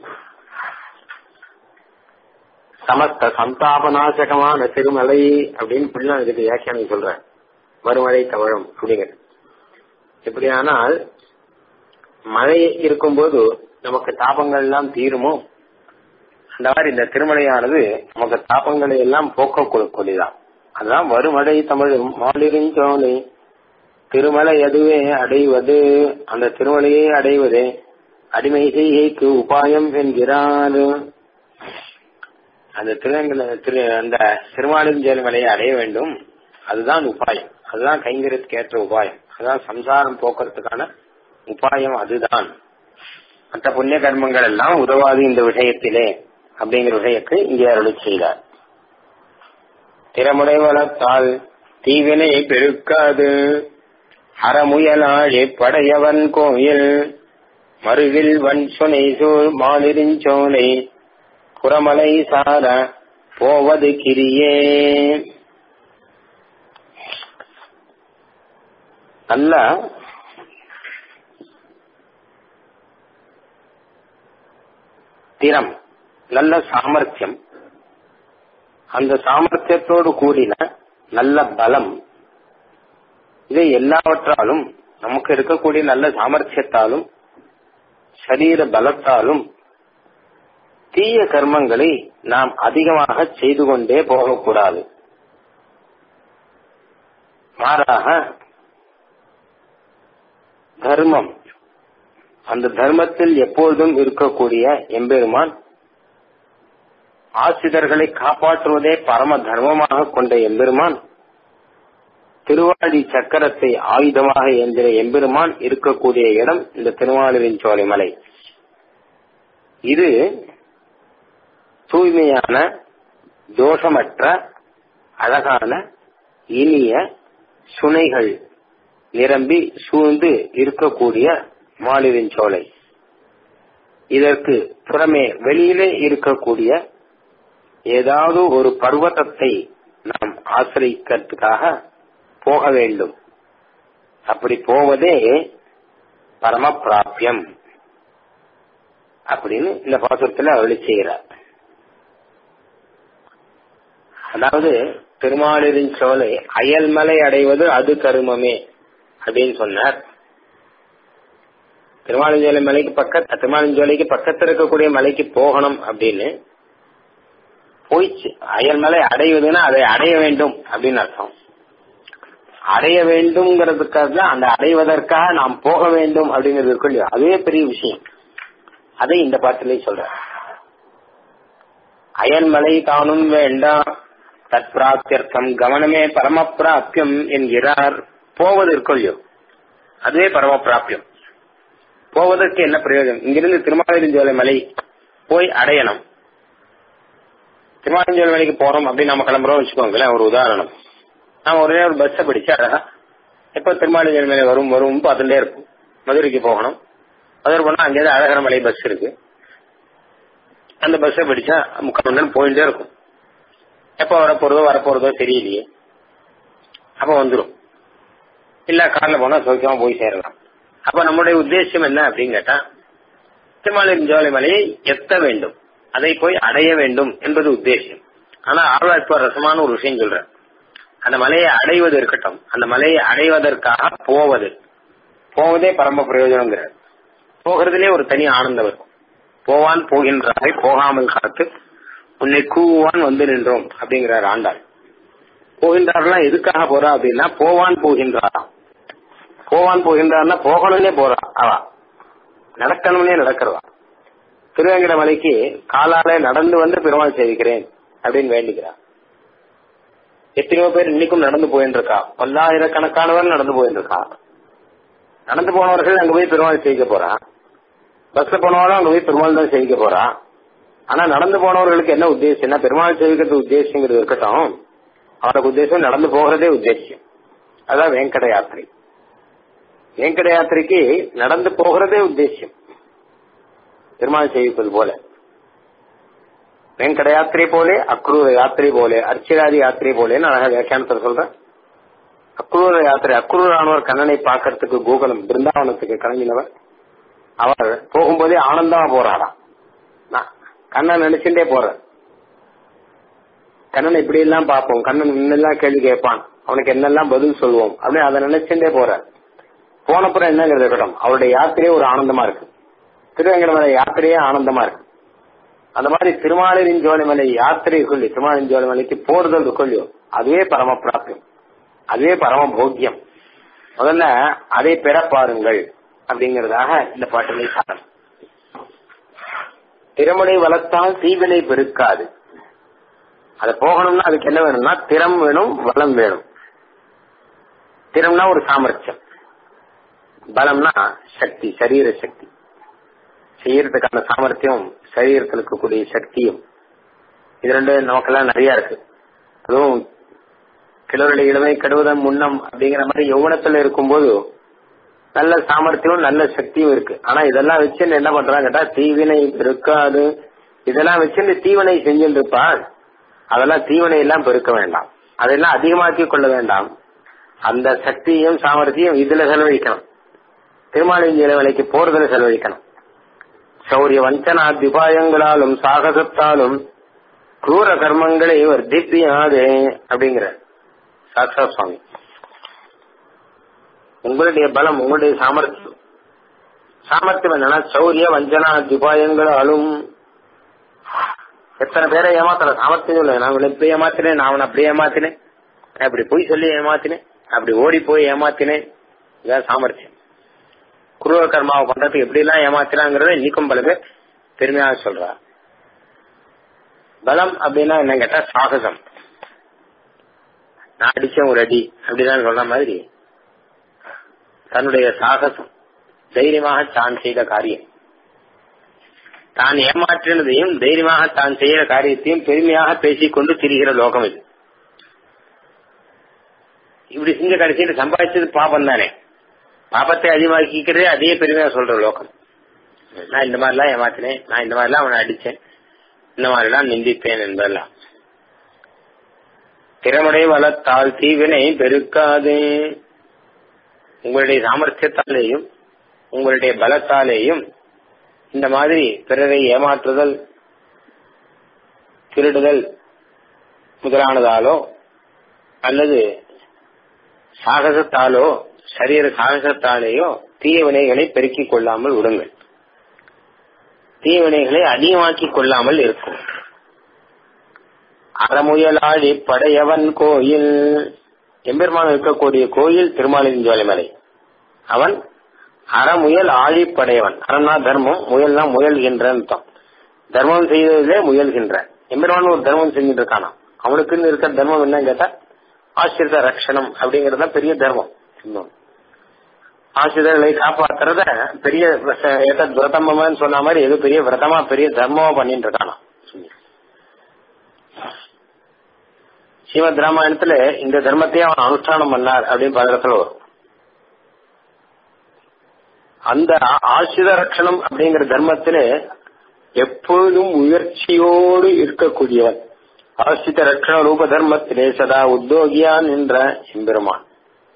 சமஸ்த சந்தாபநாசகமான திருமலை அப்படின்னு பிள்ளை இதுக்கு வியாக்கியானம் சொல்ற மறுமழை தவழும் அப்படிங்கிற எப்படியானால் மழை இருக்கும்போது நமக்கு தாபங்கள் எல்லாம் தீருமோ அந்த மாதிரி இந்த திருமலையானது நமக்கு தாபங்களை எல்லாம் போக்க கொடுக்கூடியதான் அதுதான் வருமழை தமிழும் மாலிருஞ்சோலை திருமலை அதுவே அடைவது அந்த திருமலையை அடைவதே அடிமை செய்கைக்கு உபாயம் என்கிறார் அந்த திருநங்கல திரு அந்த திருமாலிருஞ்சோலை மலையை அடைய வேண்டும் அதுதான் உபாயம் அதுதான் கைங்கரியத்துக்கு ஏற்ற உபாயம் அதுதான் சம்சாரம் போக்குறதுக்கான உபாயம் அதுதான் மற்ற புண்ணிய கர்மங்கள் எல்லாம் உதவாது இந்த விஷயத்திலே அப்படிங்கிற விஷயத்தை இங்கே அருளி செய்தார் திறமுறை வளர்த்தால் தீவினை பெருக்காது அறமுயலாழி படையவன் கோயில் மறுவில் வன் சுனை சூழ் மாலிருஞ்சோலை புறமலை சார போவது கிரியே நல்ல திறம் நல்ல சாமர்த்தியம் அந்த சாமர்த்தியத்தோடு கூடின நல்ல பலம் இதை எல்லாவற்றாலும் நமக்கு இருக்கக்கூடிய நல்ல சாமர்த்தியத்தாலும் சரீர பலத்தாலும் தீய கர்மங்களை நாம் அதிகமாக செய்து கொண்டே போகக்கூடாது மாறாக தர்மம் அந்த தர்மத்தில் எப்பொழுதும் இருக்கக்கூடிய எம்பெருமான் ஆசிரியர்களை காப்பாற்றுவதே பரம தர்மமாக கொண்ட எம்பெருமான் திருவாடி சக்கரத்தை ஆயுதமாக எந்திர எம்பெருமான் இருக்கக்கூடிய இடம் இந்த திருவாளரின் சோலை மலை இது தூய்மையான தோஷமற்ற அழகான இனிய சுனைகள் நிரம்பி சூழ்ந்து இருக்கக்கூடிய மாலிரின் சோலை இதற்கு புறமே வெளியிலே இருக்கக்கூடிய ஏதாவது ஒரு பர்வதத்தை நாம் ஆசிரிக்கிறதுக்காக போக வேண்டும் அப்படி போவதே பரம பிராபியம் அப்படின்னு இந்த பாசுரத்துல அருளி செய்கிறார் அதாவது திருமாலிரின் சோலை அயல்மலை அடைவது அது கருமமே அப்படின்னு சொன்னார் திருமாலிஞ்சோலை மலைக்கு பக்க திருமாலிஞ்சோலைக்கு பக்கத்தில் இருக்கக்கூடிய மலைக்கு போகணும் அப்படின்னு போயிச்சு அயல்மலை அடைவதுன்னா அதை அடைய வேண்டும் அப்படின்னு அர்த்தம் அடைய வேண்டும்ங்கிறதுக்காக தான் அந்த அடைவதற்காக நாம் போக வேண்டும் அப்படிங்கிறது இருக்கு இல்லையா அதுவே பெரிய விஷயம் அதை இந்த பாட்டிலே சொல்ற அயன்மலை தானும் வேண்டாம் தற்பிராப்தியர்த்தம் கவனமே பரமப்பிராப்தியம் என்கிறார் போவது இருக்கொள்ளியோ அதுவே பரமப்பிராப்தியம் போவதற்கு என்ன பிரயோஜனம் இங்கிருந்து திருமாலிருஞ்சோலை மலை போய் அடையணும் திருமாலிஞ்சோலை மலைக்கு போறோம் அப்படின்னு நம்ம கிளம்புறோம் வச்சுக்கோங்களேன் ஒரு உதாரணம் நாம ஒரே ஒரு பஸ்ஸை பிடிச்சு அழகா எப்போ திருமாலிஞ்சோலை மலை வரும் வரும் பார்த்துட்டே இருக்கும் மதுரைக்கு போகணும் மதுரை போனா அங்கேருந்து அழகர மலை பஸ் இருக்கு அந்த பஸ்ஸை பிடிச்சா முக்கால் மணி நேரம் போயிட்டே இருக்கும் எப்போ வரப்போறதோ வரப்போறதோ தெரியலையே அப்ப வந்துடும் இல்ல கார்ல போனா சௌக்கியமா போய் சேரலாம் அப்ப நம்முடைய உத்தேசம் என்ன அப்படின்னு கேட்டா திருமாலின் ஜோலை மலையை எத்த வேண்டும் அதை போய் அடைய வேண்டும் என்பது உத்தேசம் ஆனா ஆழ்வா இப்ப ரசமான ஒரு விஷயம் சொல்ற அந்த மலையை அடைவது இருக்கட்டும் அந்த மலையை அடைவதற்காக போவது போவதே பரம பிரயோஜனங்கிறார் போகிறதுலே ஒரு தனி ஆனந்தம் இருக்கும் போவான் போகின்றாரை போகாமல் காத்து உன்னை கூவான் வந்து நின்றோம் அப்படிங்கிறார் ஆண்டாள் போகின்றார்லாம் எதுக்காக போறா அப்படின்னா போவான் போகின்றாராம் போவான் போகின்றார்னா போகணும்னே போறா அவா நடக்கணும்னே நடக்கிறவா திருவேங்கட மலைக்கு காலால நடந்து வந்து பெருமாள் சேவிக்கிறேன் அப்படின்னு வேண்டிக்கிறார் எத்தனையோ பேர் இன்னைக்கும் நடந்து போயின்னு இருக்கா பல்லாயிரக்கணக்கானவர் நடந்து போயின்னு இருக்கா நடந்து போனவர்கள் அங்க போய் பெருமாள் சேவிக்க போறா பஸ்ல போனவரும் அங்க போய் பெருமாள் தான் சேவிக்க போறா ஆனா நடந்து போனவர்களுக்கு என்ன உத்தேசம்னா பெருமாள் சேவிக்கிறது உத்தேசங்கிறது இருக்கட்டும் அவருக்கு உத்தேசம் நடந்து போகிறதே உத்தேசம் அதான் வெங்கட யாத்திரை வெங்கட யாத்திரைக்கு நடந்து போகிறதே உத்தேசம் பெருமாள் சேவிப்பது போல வெங்கட யாத்திரை போலே அக்ரூர யாத்திரை போலே அர்ச்சிராதி யாத்திரை போலேன்னு அழகா வியாக்கியானத்தில் சொல்றேன் அக்ரூர யாத்திரை அக்ரூரானவர் கண்ணனை பார்க்கறதுக்கு கோகுலம் பிருந்தாவனத்துக்கு கிளம்பினவர் அவர் போகும்போதே ஆனந்தமா போறாராம் கண்ணன் நினைச்சுட்டே போற கண்ணன் இப்படி எல்லாம் பார்ப்போம் கண்ணன் இன்னெல்லாம் கேள்வி கேட்பான் அவனுக்கு என்னெல்லாம் பதில் சொல்லுவோம் அப்படின்னு அதை நினைச்சுட்டே போற போனப்புறம் என்னங்கிறது இருக்கட்டும் அவருடைய யாத்திரையே ஒரு ஆனந்தமா இருக்கு திருவேங்கடமலை யாத்திரையே ஆனந்தமா இருக்கு அந்த மாதிரி திருமாலின் ஜோலிமலை யாத்திரை சொல்லி திருமாலின் ஜோலிமலைக்கு போறுதல் கொள்ளியோ அதுவே பரம பிராப்தியம் அதுவே பரம போக்கியம் முதல்ல அதை பெற பாருங்கள் அப்படிங்கறதாக இந்த பாட்டினை காரணம் திறமனை வளர்த்தால் தீவினை பெருக்காது அது போகணும்னா அதுக்கு என்ன வேணும்னா திறம் வேணும் வளம் வேணும் திறம்னா ஒரு சாமர்த்தியம் பலம்னா சக்தி சரீர சக்தி செய்யறதுக்கான சாமர்த்தியம் சரீரத்தில் இருக்கக்கூடிய சக்தியும் இது ரெண்டு நமக்கெல்லாம் நிறைய இருக்கு அதுவும் கிழவருடைய இளமை கடுவதன் முன்னம் அப்படிங்கிற மாதிரி யௌவனத்துல இருக்கும்போது நல்ல சாமர்த்தியம் நல்ல சக்தியும் இருக்கு ஆனா இதெல்லாம் வச்சு என்ன பண்றாங்க கேட்டா தீவினை இருக்காது இதெல்லாம் வச்சு தீவனை செஞ்சுட்டு இருப்பான் அதெல்லாம் தீவனை எல்லாம் பெருக்க வேண்டாம் அதெல்லாம் அதிகமாக்கி கொள்ள வேண்டாம் அந்த சக்தியும் சாமர்த்தியம் இதுல செலவழிக்கணும் திருமாலிஞ்சிய வேலைக்கு போறதுல செலவழிக்கணும் சௌரிய வஞ்சனா திபாயங்களாலும் சாகசத்தாலும் குரூர கர்மங்களை வர்த்திப்பியாதே அப்படிங்கிற சாக்ஷா சுவாமி உங்களுடைய பலம் உங்களுடைய சாமர்த்தியம் சாமர்த்தியம் என்னன்னா சௌரிய வஞ்சனா துபாயங்களாலும் எத்தனை பேரை ஏமாத்தல சாமர்த்தியம் இல்லை நான் இவனை இப்படி ஏமாத்தினேன் நான் அவனை அப்படியே ஏமாத்தினேன் நான் இப்படி போய் சொல்லி ஏமாத்தினேன் அப்படி ஓடி போய் ஏமாத்தினேன் இதான் சாமர்த்தியம் குருவ கர்மாவை பண்றதுக்கு எப்படி எல்லாம் ஏமாத்தினாங்கிறத இன்னைக்கும் பல பேர் பெருமையாக சொல்றா பலம் அப்படின்னா என்ன கேட்டா சாகசம் நான் அடிச்சேன் ஒரு அடி அப்படிதான் சொல்ற மாதிரி தன்னுடைய சாகசம் தைரியமாக தான் செய்த காரியம் தான் ஏமாற்றினதையும் தைரியமாக தான் செய்கிற காரியத்தையும் பெருமையாக பேசிக்கொண்டு திரிகிற லோகம் இது இப்படி செஞ்ச கடைசியில் சம்பாதிச்சது பாபம் தானே பாபத்தை அதிகமாக்கிக்கிறதே அதே பெருமையா சொல்ற லோகம் நான் இந்த மாதிரிலாம் ஏமாத்தினேன் நான் இந்த மாதிரிலாம் அவனை அடிச்சேன் இந்த மாதிரிலாம் நிந்திப்பேன் என்பதெல்லாம் திறமுறை வளத்தால் தீவினை பெருக்காது உங்களுடைய சாமர்த்தியத்தாலேயும் உங்களுடைய பலத்தாலேயும் இந்த மாதிரி பிறரை ஏமாற்றுதல் திருடுதல் முதலானதாலோ அல்லது சாகசத்தாலோ சரீர சாகசத்தாலேயோ தீய வினைகளை பெருக்கிக் கொள்ளாமல் விடுங்கள் தீய வினைகளை அதிகமாக்கிக் கொள்ளாமல் இருக்கும் அறமுயலாளி படையவன் கோயில் எம்பெருமான் இருக்கக்கூடிய கோயில் திருமாலிஞ்சோலைமலை அவன் அறமுயல் ஆழிப்படையவன் அறம்னா தர்மம் முயல்னா முயல்கின்ற அர்த்தம் தர்மம் செய்ததிலே முயல்கின்ற எம்பெருமான் ஒரு தர்மம் செஞ்சுட்டு இருக்கானா அவனுக்குன்னு இருக்கிற தர்மம் என்னன்னு கேட்டா ஆசிரித ரட்சணம் அப்படிங்கறது பெரிய தர்மம் இன்னும் ஆசிரியர்களை காப்பாத்துறத பெரிய விரதமன்னு சொன்ன மாதிரி எது பெரிய விரதமா பெரிய தர்மமா பண்ணிட்டு இருக்கானா ஸ்ரீமத் ராமாயணத்துல இந்த தர்மத்தையே அவன் அனுஷ்டானம் பண்ணார் அப்படின்னு பல இடத்துல வரும் அந்த ஆசிரித ரட்சணம் அப்படிங்கிற தர்மத்துல எப்பொழுதும் முயற்சியோடு இருக்கக்கூடியவன் ஆசிரித ரட்சண ரூப தர்மத்திலே சதா உத்தியோகியான் என்ற எம்பெருமான்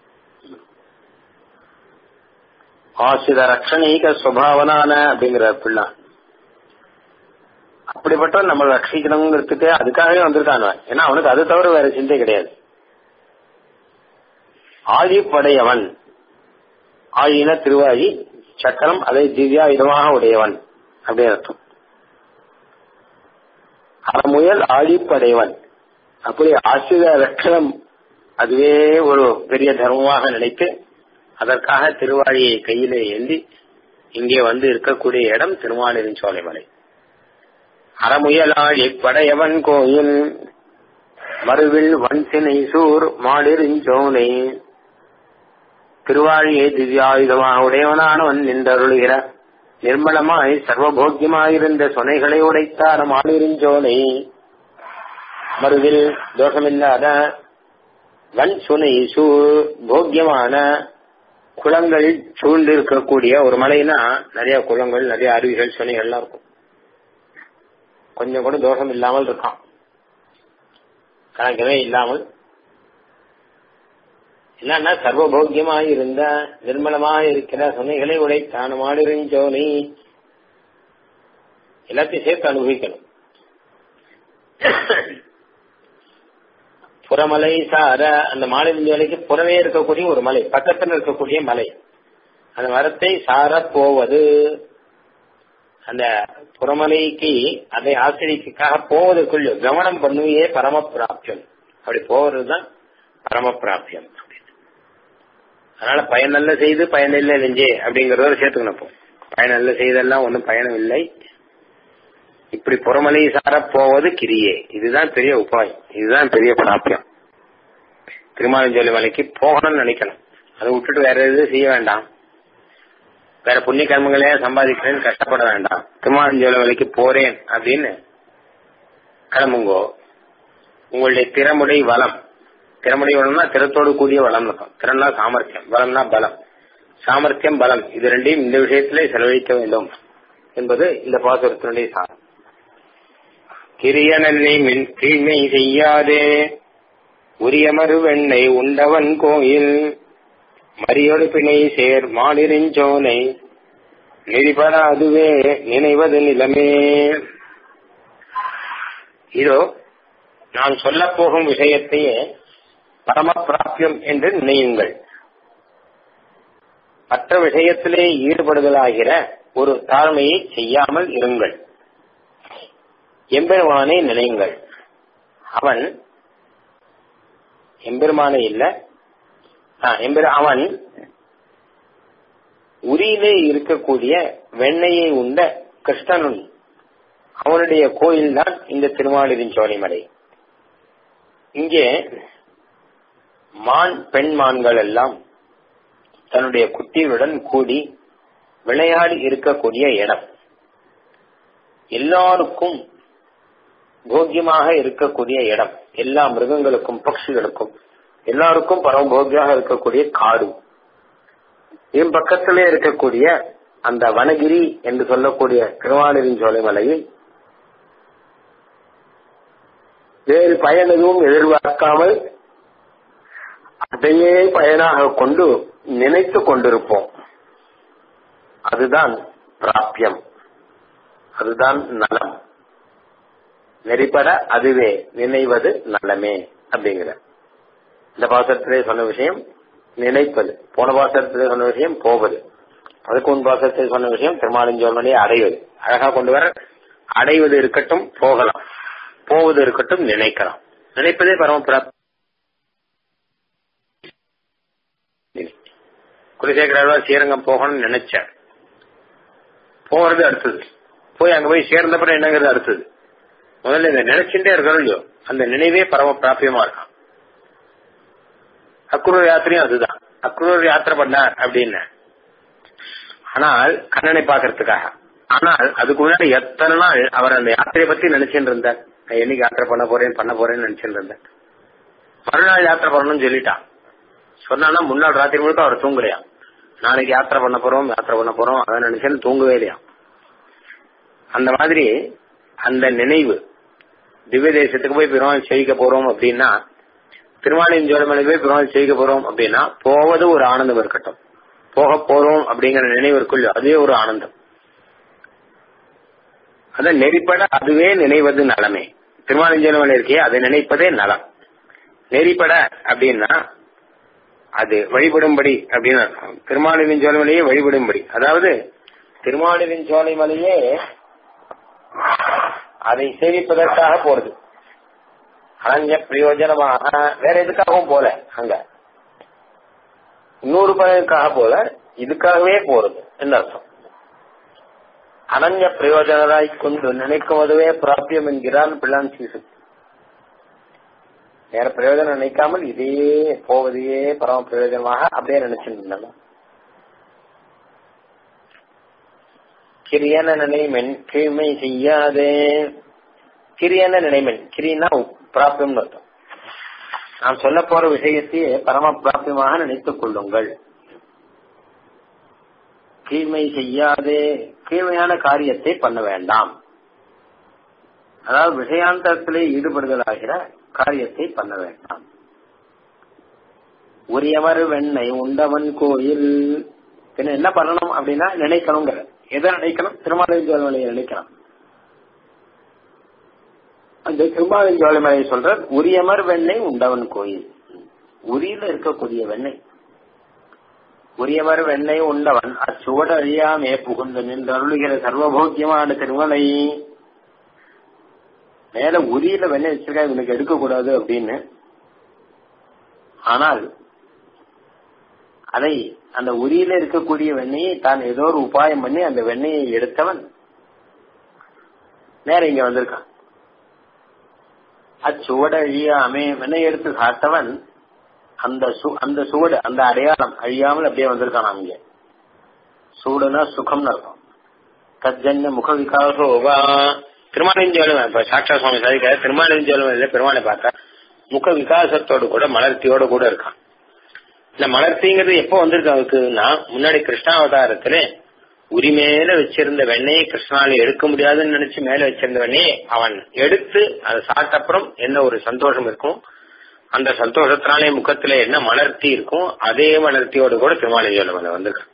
ஆசிரித ரட்சணீக சுவாவனான அப்படிங்கிற பிள்ளான் அப்படிப்பட்ட நம்ம ரட்சிக்கணுங்கிறதுக்கு அதுக்காகவே வந்திருக்கான் ஏன்னா அவனுக்கு அது தவிர வேற சிந்தை கிடையாது ஆழிப்படையவன் ஆழின திருவாழி சக்கரம் அதை திவ்யாயுதமாக உடையவன் அப்படின்னு அர்த்தம் அறமுயல் ஆழிப்படையவன் அப்படி ஆசிரிய ரட்சணம் அதுவே ஒரு பெரிய தர்மமாக நினைத்து அதற்காக திருவாழியை கையிலே ஏந்தி இங்கே வந்து இருக்கக்கூடிய இடம் திருமாலின் சோலைமலை அறமுயலாழி படையவன் கோயில் மறுவில் வன்சினை சூர் மாலிருஞ்சோலை திருவாழியை திவ்யாயுதமாக உடையவனானவன் நின்றருளுகிற நிர்மலமாய் சர்வபோக்கியமாயிருந்த சொனைகளை உடைத்தார் மாலிருஞ்சோலை மறுவில் தோஷமில்லாத வன் சுனை சூர் போக்கியமான குளங்கள் சூழ்ந்து இருக்கக்கூடிய ஒரு மலைனா நிறைய குளங்கள் நிறைய அருவிகள் சுனைகள்லாம் இருக்கும் கொஞ்சம் கூட தோஷம் இல்லாமல் இருக்கான் கணக்கவே இல்லாமல் என்னன்னா சர்வபோக்கியமாய் இருந்த நிர்மலமாக இருக்கிற சுனைகளை உடைத்தான் மாடிருஞ்சோனி எல்லாத்தையும் சேர்த்து அனுபவிக்கணும் புறமலை சார அந்த மாடிருஞ்சோலைக்கு புறமே இருக்கக்கூடிய ஒரு மலை பக்கத்தில் இருக்கக்கூடிய மலை அந்த மரத்தை சார போவது அந்த புறமலைக்கு அதை ஆசிரியக்காக போவதற்குள்ள கவனம் பண்ணுவே பரம பிராப்தியம் அப்படி போவதுதான் பரம பிராப்தியம் அதனால பயன் நல்ல செய்து பயன் இல்லை நெஞ்சே அப்படிங்கறத சேர்த்துக்கணும் பயன் நல்ல செய்தெல்லாம் ஒன்றும் பயனும் இல்லை இப்படி புறமலை சார போவது கிரியே இதுதான் பெரிய உபாயம் இதுதான் பெரிய பிராப்தியம் திருமாலிஞ்சோலி மலைக்கு போகணும்னு நினைக்கணும் அதை விட்டுட்டு வேற எதுவும் செய்ய வேண்டாம் வேற புண்ணிய கர்மங்களே சம்பாதிக்கிறேன்னு கஷ்டப்பட வேண்டாம் திருமாலிஞ்சோலை மலைக்கு போறேன் அப்படின்னு கிளம்புங்கோ உங்களுடைய திறமுடை வளம் திறமுடை வளம்னா திறத்தோடு கூடிய வளம் இருக்கும் திறன்னா சாமர்த்தியம் வளம்னா பலம் சாமர்த்தியம் பலம் இது ரெண்டையும் இந்த விஷயத்திலே செலவழிக்க வேண்டும் என்பது இந்த பாசுரத்தினுடைய சாரம் கிரிய நல்லை மின் தீமை செய்யாதே உரிய மறுவெண்ணை உண்டவன் கோயில் மறியொடு பிணை சேர் மாலிருஞ்சோனை நெறிபட அதுவே நினைவது நிலமே இதோ நான் சொல்ல போகும் விஷயத்தையே பரம பிராப்தியம் என்று நினையுங்கள் மற்ற விஷயத்திலே ஈடுபடுதலாகிற ஒரு தாழ்மையை செய்யாமல் இருங்கள் எம்பெருமானை நினையுங்கள் அவன் எம்பெருமானை இல்ல எம்பெரு அவன் உரியிலே இருக்கக்கூடிய வெண்ணையை உண்ட கிருஷ்ணனும் அவனுடைய கோயில் தான் இந்த திருமாலிருஞ்சோலைமலை இங்கே மான் பெண் மான்கள் எல்லாம் தன்னுடைய குட்டியுடன் கூடி விளையாடி இருக்கக்கூடிய இடம் எல்லாருக்கும் போக்கியமாக இருக்கக்கூடிய இடம் எல்லா மிருகங்களுக்கும் பட்சிகளுக்கும் எல்லாருக்கும் பரமபோக்கியாக இருக்கக்கூடிய காடு என் பக்கத்திலே இருக்கக்கூடிய அந்த வனகிரி என்று சொல்லக்கூடிய திருவாளரின் சோலைமலையில் வேறு பயன் எதுவும் எதிர்பார்க்காமல் அதையே பயனாக கொண்டு நினைத்து கொண்டிருப்போம் அதுதான் பிராபியம் அதுதான் நலம் நெறிப்பட அதுவே நினைவது நலமே அப்படிங்கிற இந்த பாசத்திலே சொன்ன விஷயம் நினைப்பது போன பாசத்திலே சொன்ன விஷயம் போவது அதுக்கு முன் பாசத்திலே சொன்ன விஷயம் திருமாலிஞ்சோமனையை அடைவது அழகா கொண்டு வர அடைவது இருக்கட்டும் போகலாம் போவது இருக்கட்டும் நினைக்கலாம் நினைப்பதே பரம பிராப்தி குலசேகர ஸ்ரீரங்கம் போகணும்னு நினைச்சார் போறது அடுத்தது போய் அங்க போய் சேர்ந்தப்பறம் என்னங்கிறது அடுத்தது முதல்ல இந்த நினைச்சுட்டே இருக்கிறோம் இல்லையோ அந்த நினைவே பரம பிராபியமா இருக்கான் அக்ரூர் யாத்திரையும் அதுதான் அக்ரூர் யாத்திரை பண்ணார் அப்படின்னு ஆனால் கண்ணனை பாக்குறதுக்காக ஆனால் அதுக்கு முன்னாடி எத்தனை நாள் அவர் அந்த யாத்திரையை பத்தி நினைச்சுட்டு இருந்தார் நான் என்னைக்கு யாத்திரை பண்ண போறேன் பண்ண போறேன்னு நினைச்சுட்டு இருந்தேன் மறுநாள் யாத்திரை பண்ணணும்னு சொல்லிட்டான் சொன்னா முன்னாள் ராத்திரி முழுக்க அவர் தூங்கலையா நாளைக்கு யாத்திரை பண்ண போறோம் யாத்திரை பண்ண போறோம் அதை நினைச்சேன்னு தூங்கவே இல்லையா அந்த மாதிரி அந்த நினைவு திவ்ய தேசத்துக்கு போய் பெருமாள் செய்க போறோம் அப்படின்னா திருமாலின் ஜோலமலை போய் பெருமாள் செய்க போறோம் அப்படின்னா போவது ஒரு ஆனந்தம் இருக்கட்டும் போக போறோம் அப்படிங்கிற நினைவு இருக்குல்ல அதுவே ஒரு ஆனந்தம் அத நெறிப்பட அதுவே நினைவது நலமே திருமாலிஞ்சோலமலை இருக்கே அதை நினைப்பதே நலம் நெறிப்பட அப்படின்னா அது வழிபடும்படி அப்படின்னு அர்த்தம் திருமாலின் சோலைமலையே வழிபடும்படி அதாவது திருமாலின் சோலைமலையே அதை சேவிப்பதற்காக போறது அனஞ்ச பிரயோஜனமாக வேற எதுக்காகவும் போல அங்க இன்னொரு பலனுக்காக போல இதுக்காகவே போறது என்ன அர்த்தம் அனஞ்ச பிரயோஜனராய் கொண்டு நினைக்குவதுவே பிராபியம் என்கிறான் பிள்ளான் சீசு வேற பிரயோஜனம் நினைக்காமல் இதே போவதையே பரம பிரயோஜனமாக அப்படியே நினைச்சுட்டு இருந்தாங்க கிரியன நினைமென் கீழ்மை செய்யாதே கிரியன நினைமென் கிரினா பிராபியம்னு அர்த்தம் நாம் சொல்ல போற விஷயத்தையே பரம பிராபியமாக நினைத்துக் கொள்ளுங்கள் கீழ்மை செய்யாதே கீழ்மையான காரியத்தை பண்ண வேண்டாம் அதாவது விஷயாந்தரத்திலே ஈடுபடுதலாகிற காரியத்தை பண்ண வேண்டாம் உரியவர் வெண்ணை உண்டவன் கோயில் பின்ன என்ன பண்ணணும் அப்படின்னா நினைக்கணுங்கிற எதை நினைக்கணும் திருமாலின் நினைக்கணும் அந்த திருமாலின் ஜோலிமலையை சொல்ற உரியமர் வெண்ணெய் உண்டவன் கோயில் உரியில இருக்கக்கூடிய வெண்ணெய் உரியவர் வெண்ணெய் உண்டவன் அச்சுவட அழியாமே புகுந்து நின்று அருளுகிற சர்வபோக்கியமான திருமலை மேல உரியில வெண்ணெய் வச்சிருக்கா இவனுக்கு எடுக்க கூடாது அப்படின்னு ஆனால் அதை அந்த உரியில இருக்கக்கூடிய வெண்ணெயை தான் ஏதோ ஒரு உபாயம் பண்ணி அந்த வெண்ணெயை எடுத்தவன் நேர இங்க வந்திருக்கான் அச்சுவட அழியாமே வெண்ணெய் எடுத்து சாத்தவன் அந்த அந்த சுவடு அந்த அடையாளம் அழியாமல் அப்படியே வந்திருக்கான் அங்க சூடுனா சுகம்னு அர்த்தம் தஜன்ய முக விகாசோவா திருமாலிஞ்சோலம் இப்ப சாட்சா சுவாமி சாதிக்க திருமாலிஞ்சோலம் பெருமானை பார்த்தா முக விகாசத்தோடு கூட மலர்த்தியோட கூட இருக்கான் இந்த மலர்த்திங்கிறது எப்போ வந்திருக்கு அவருக்குன்னா முன்னாடி கிருஷ்ணாவதாரத்துல உரிமேல வச்சிருந்த வெண்ணையை கிருஷ்ணால எடுக்க முடியாதுன்னு நினைச்சு மேல வச்சிருந்த வெண்ணையை அவன் எடுத்து அதை சாப்பிட்டப்புறம் என்ன ஒரு சந்தோஷம் இருக்கும் அந்த சந்தோஷத்தினாலே முகத்துல என்ன மலர்த்தி இருக்கும் அதே மலர்த்தியோடு கூட திருமாலிஞ்சோலம் வந்திருக்கான்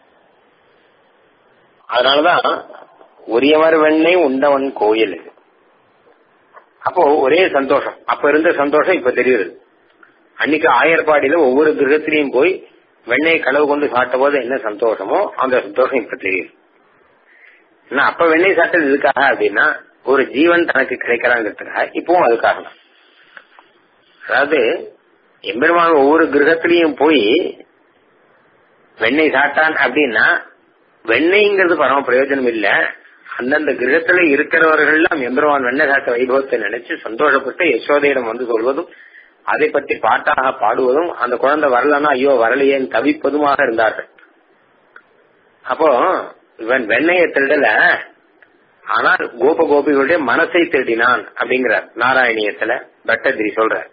அதனாலதான் உரியவர் வெண்ணை உண்டவன் கோயில் இது அப்போ ஒரே சந்தோஷம் அப்ப இருந்த சந்தோஷம் இப்ப தெரியுது அன்னைக்கு ஆயர்பாடியில ஒவ்வொரு கிரகத்திலையும் போய் வெண்ணெய் களவு கொண்டு சாப்பிட்ட போது என்ன சந்தோஷமோ அந்த சந்தோஷம் இப்ப தெரியுது ஏன்னா அப்ப வெண்ணெய் சாப்பிட்டது எதுக்காக அப்படின்னா ஒரு ஜீவன் தனக்கு கிடைக்கிறாங்கிறதுக்காக இப்பவும் அதுக்காக தான் அதாவது எம்பெருமான் ஒவ்வொரு கிரகத்திலையும் போய் வெண்ணெய் சாப்பிட்டான் அப்படின்னா வெண்ணெய்ங்கிறது பரம பிரயோஜனம் இல்ல அந்தந்த கிரகத்துல இருக்கிறவர்கள் எல்லாம் எம்பெருமான் வெண்ணெய் சாப்பிட்ட வைபவத்தை நினைச்சு சந்தோஷப்பட்டு யசோதையிடம் வந்து சொல்வதும் அதை பற்றி பாட்டாக பாடுவதும் அந்த குழந்தை வரலன்னா ஐயோ வரலையேன்னு தவிப்பதுமாக இருந்தார்கள் அப்போ இவன் வெண்ணையை திருடல ஆனால் கோப கோபிகளுடைய மனசை திருடினான் அப்படிங்கிறார் நாராயணியத்துல பட்டதிரி சொல்றார்